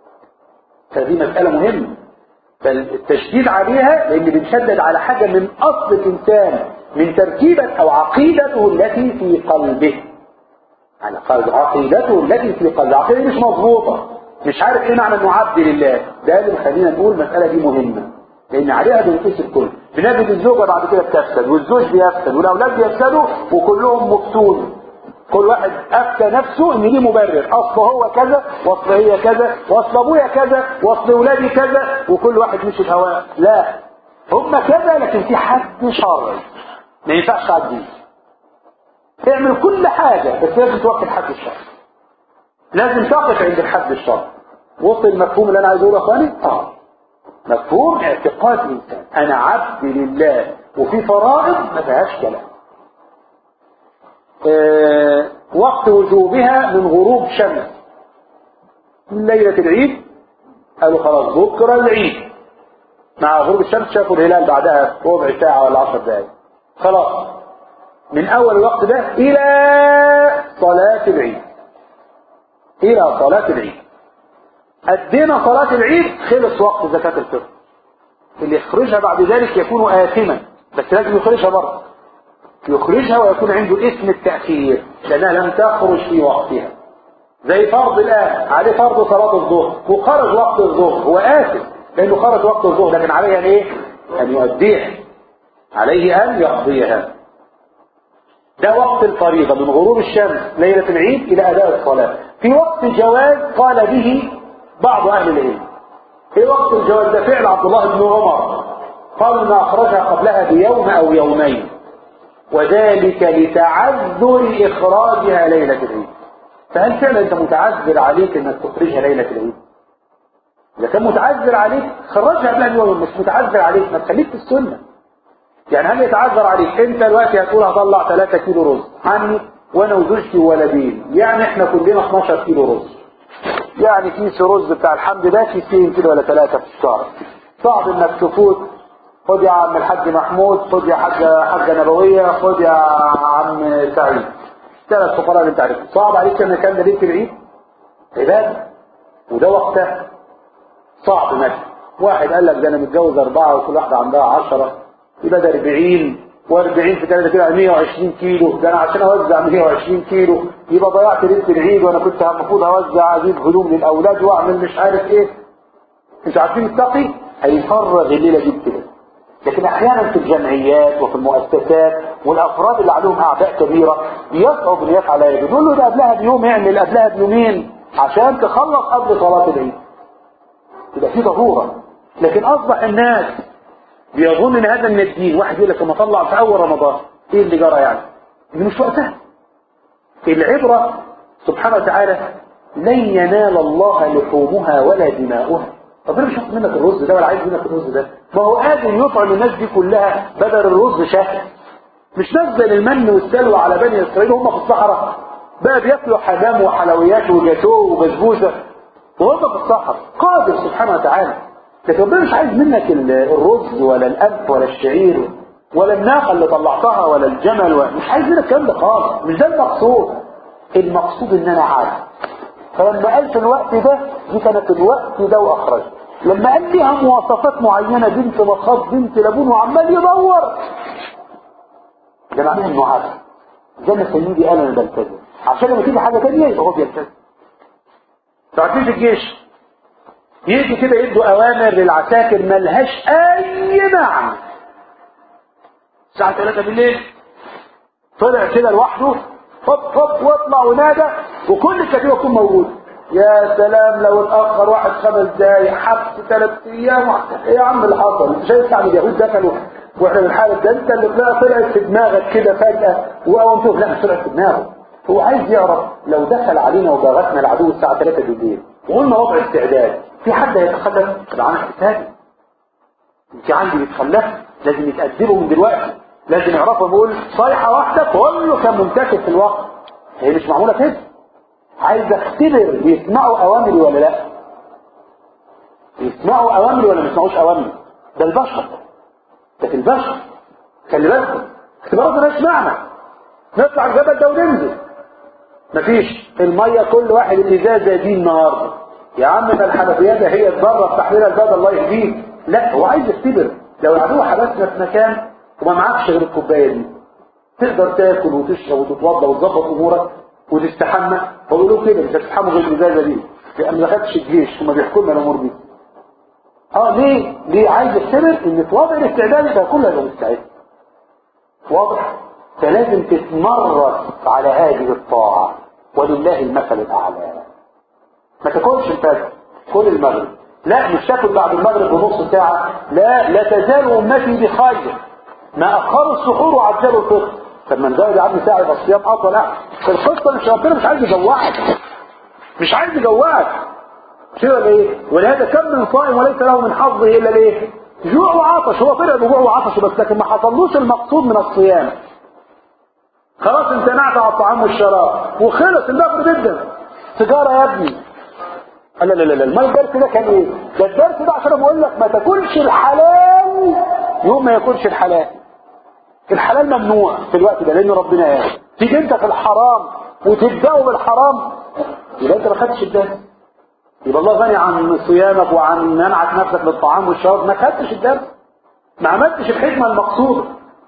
فدي مساله مهمه فالتشديد عليها لان بنشدد على حاجه من اصل الانسان من تركيبه او عقيدته التي في قلبه على قلب عقيدته التي في قلبه عقيدته مش مظبوطه مش عارف ايه معنى انه عبد لله ده اللي خلينا نقول المساله دي مهمه لان عليها بنقيس الكل بنجد الزوجه بعد كده بتفسد والزوج بيفسد والاولاد بيفسدوا وكلهم مفتون كل واحد افتى نفسه ان دي مبرر اصل هو كذا واصل هي كذا واصل ابويا كذا واصل ولادي كذا وكل واحد مشي في هواه لا هم كذا لكن في حد شرعي ما ينفعش تعديه اعمل كل حاجه بس لازم توقف حد الشرعي لازم تقف عند الحد الشرعي وصل المفهوم اللي انا عايز اقوله يا اخواني اه مفهوم اعتقاد الانسان انا عبد لله وفي فرائض ما فيهاش كلام آه وقت وجوبها من غروب شمس من ليلة العيد قالوا خلاص بكرة العيد مع غروب الشمس شافوا الهلال بعدها ربع ساعة ولا عشر دقايق خلاص من أول الوقت ده إلى صلاة العيد إلى صلاة العيد أدينا صلاة العيد خلص وقت زكاة الفطر اللي يخرجها بعد ذلك يكون آثما بس لازم يخرجها برضه يخرجها ويكون عنده اسم التأخير لأنها لم تخرج في وقتها زي فرض الآن عليه فرض صلاة الظهر وخرج وقت الظهر هو آثم لأنه خرج وقت الظهر لكن عليه أن إيه؟ أن يؤديها عليه أن يقضيها ده وقت الفريضة من غروب الشمس ليلة العيد إلى أداء الصلاة في وقت الجواز قال به بعض أهل العلم في وقت الجواز ده فعل عبد الله بن عمر قال ما أخرجها قبلها بيوم أو يومين وذلك لتعذر إخراجها ليلة العيد فهل فعلا انت متعذر عليك انك تخرجها ليله العيد اذا كان متعذر عليك خرجها قبل اليوم مش متعذر عليك ما تخليك في السنه يعني هل يتعذر عليك انت دلوقتي هتقول هطلع 3 كيلو رز عني وانا وزوجتي وولدين يعني احنا كلنا 12 كيلو رز يعني كيس رز بتاع الحمد ده كيسين كده ولا ثلاثه في الشهر صعب انك تفوت خد يا عم الحاج محمود خد يا حاجه حاجه نبويه خد يا عم سعيد ثلاث فقراء اللي انت عارفهم صعب عليك ان كان ده ليله العيد عباده وده وقتها صعب مثلا واحد قال لك ده انا متجوز اربعه وكل واحده عندها عشرة يبقى ده 40 و40 في ثلاثه كده 120 كيلو ده انا عشان اوزع 120 كيلو يبقى ضيعت ليله العيد وانا كنت المفروض اوزع اجيب هدوم للاولاد واعمل مش عارف ايه مش عارفين التقي هيفرغ الليله دي كده لكن احيانا في الجمعيات وفي المؤسسات والافراد اللي عليهم اعباء كبيره بيصعب ان يفعل هذا يقول له ده قبلها بيوم اعمل قبلها بيومين عشان تخلص قبل صلاه العيد يبقى في ضروره لكن اصبح الناس بيظن ان هذا من الدين واحد يقول لك لما اطلع في اول رمضان ايه اللي جرى يعني دي مش وقتها العبره سبحانه وتعالى لن ينال الله لحومها ولا دماؤها ربنا مش هياخد منك الرز ده ولا عايز منك الرز ده ما هو قادر يطعم الناس دي كلها بدل الرز شهر مش نزل المن والسلوى على بني اسرائيل هم في الصحراء بقى بياكلوا حمام وحلويات وجاتوه وبسبوسه وهم في الصحراء قادر سبحانه وتعالى لكن ربنا مش عايز منك الرز ولا القمح ولا الشعير ولا الناقه اللي طلعتها ولا الجمل ولا مش عايز منك الكلام ده خالص مش ده المقصود المقصود ان انا عارف فلما قال في الوقت ده دي كانت الوقت ده واخرج لما قال ليها مواصفات معينه بنت مخاض بنت لبون وعمال يدور ده معناه انه عارف زي ما سيدي قال انا بلتزم عشان لما تيجي حاجه ثانيه يبقى هو بيلتزم تعرفين في الجيش يجي كده يدوا اوامر للعساكر ملهاش اي معنى الساعه 3 بالليل طلع كده لوحده هوب هوب واطلع ونادى وكل الكتيبه تكون موجوده يا سلام لو اتاخر واحد خمس دقايق حبس ثلاث ايام ايه يا عم اللي حصل انت شايف شعب اليهود دخلوا واحنا من الحاله ده انت اللي طلع طلعت في دماغك كده فجاه وقوم تقول لا مش طلعت في دماغه هو عايز يعرف لو دخل علينا وباغتنا العدو الساعه 3 بالليل وقلنا وضع استعداد في حد هيتخلف طبعا انا حسابي انت عندي بيتخلف لازم يتأدبوا من دلوقتي لازم يعرفوا بيقول صيحة واحدة كله كان منتكب في الوقت هي مش معمولة كده عايز اختبر بيسمعوا اوامري ولا لا يسمعوا اوامري ولا ما يسمعوش اوامري ده البشر ده في البشر خلي بالكم اختبارات مالهاش معنى نطلع الجبل ده وننزل مفيش الميه كل واحد الازازه دي النهارده يا عم ده الحنفيات هي تدرب تحليل الباب الله يهديك لا هو عايز يختبر لو العدو حبسنا في مكان وما معكش غير الكوبايه دي تقدر تاكل وتشرب وتتوضا وتظبط امورك وتستحمى فبيقولوا كده مش هتستحموا غير الازازه دي لان ما دخلتش الجيش هما بيحكوا لنا الامور دي اه ليه؟ ليه عايز يختبر ان في وضع الاستعداد يبقى كله هيبقى مستعد واضح؟ فلازم تتمرس على هذه الطاعه ولله المثل الاعلى ما تاكلش الفجر كل المغرب لا مش تاكل بعد المغرب بنص ساعه لا لا تزال امتي بخير ما اخروا السحور وعجلوا الفطر طب ما نزود يا عم ساعه يبقى الصيام اطول لا القصه مش ربنا مش عايز يجوعك مش عايز يجوعك كده ولا ايه ولهذا كم من صائم وليس له من حظه الا الايه جوع وعطش هو طلع بجوع وعطش بس لكن ما حصلوش المقصود من الصيام خلاص امتنعت على الطعام والشراب وخلص المغرب جدا سيجاره يا ابني لا لا لا لا ما الدرس ده كان ايه ده الدرس ده عشان بقول لك ما تاكلش الحلال يوم ما ياكلش الحلال الحلال ممنوع في الوقت ده لان ربنا قال تيجي انت في الحرام وتبداه بالحرام يبقى انت ما خدتش الدرس يبقى الله غني عن صيامك وعن منعك نفسك للطعام والشراب ما خدتش الدرس ما عملتش الحكمه المقصوده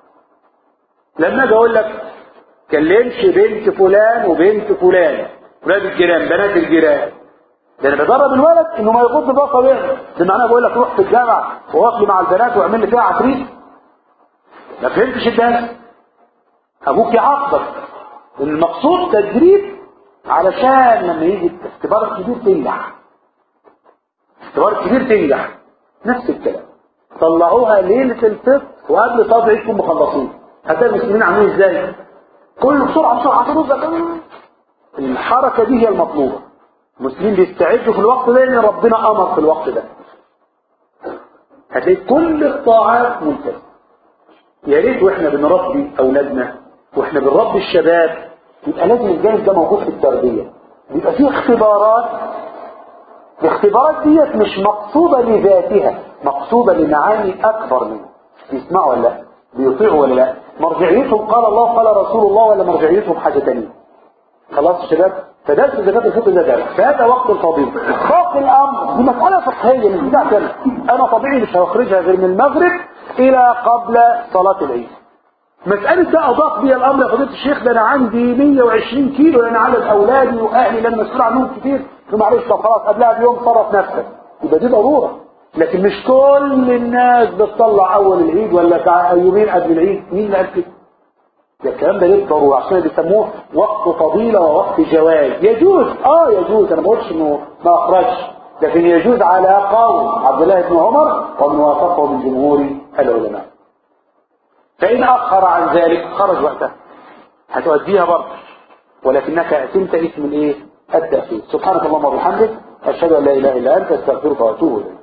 لما اجي اقول لك كلمش بنت فلان وبنت فلان ولاد الجيران بنات الجيران ده انا بدرب الولد انه ما يغض بصره بيه ده معناه بقول لك روح في الجامع وواصلي مع البنات واعمل لي فيها عفريت ما فهمتش الدرس ابوك يعاقبك المقصود تدريب علشان لما يجي الاختبار الكبير تنجح اختبار الكبير تنجح نفس الكلام طلعوها ليلة الفطر وقبل طبع يكون مخلصين هتلاقي المسلمين عاملين ازاي كله بسرعة بسرعة ترز الحركة دي هي المطلوبة المسلمين بيستعدوا في الوقت ده لأن ربنا أمر في الوقت ده هتلاقي كل الطاعات ملتزمة يا ريت واحنا بنربي أولادنا واحنا بنربي الشباب يبقى لازم الجانب ده موجود في التربية يبقى فيه اختبارات الاختبارات ديت مش مقصودة لذاتها مقصودة لمعاني أكبر منها بيسمعوا ولا لا بيطيعوا ولا لا مرجعيتهم قال الله قال رسول الله ولا مرجعيتهم حاجة تانية خلاص يا شباب فدرس زكاة الفطر ده درس فهذا وقت الفضيل باقي الأمر دي مسألة فقهية مش بتاعت أنا أنا طبيعي مش هخرجها غير من المغرب إلى قبل صلاة العيد مسألة ده أضاف بي الأمر يا فضيلة الشيخ ده أنا عندي 120 كيلو لأن عدد أولادي وأهلي لأن مسؤول عنهم كتير فمعلش طب خلاص قبلها بيوم صرف نفسك يبقى دي ضرورة لكن مش كل الناس بتطلع أول العيد ولا يومين قبل العيد مين اللي قال كده؟ ده الكلام ده ليه ضرورة عشان بيسموه وقت فضيلة ووقت جواز يجوز اه يجوز انا ما بقولش انه ما اخرجش لكن يجوز على قول عبد الله بن عمر ومن وافقه من جمهور العلماء فإن أخر عن ذلك خرج وقتها هتؤديها برضه ولكنك أتمت اسم الايه التأخير سبحانك اللهم وبحمدك أشهد أن لا إله إلا أنت أستغفرك وأتوب إليك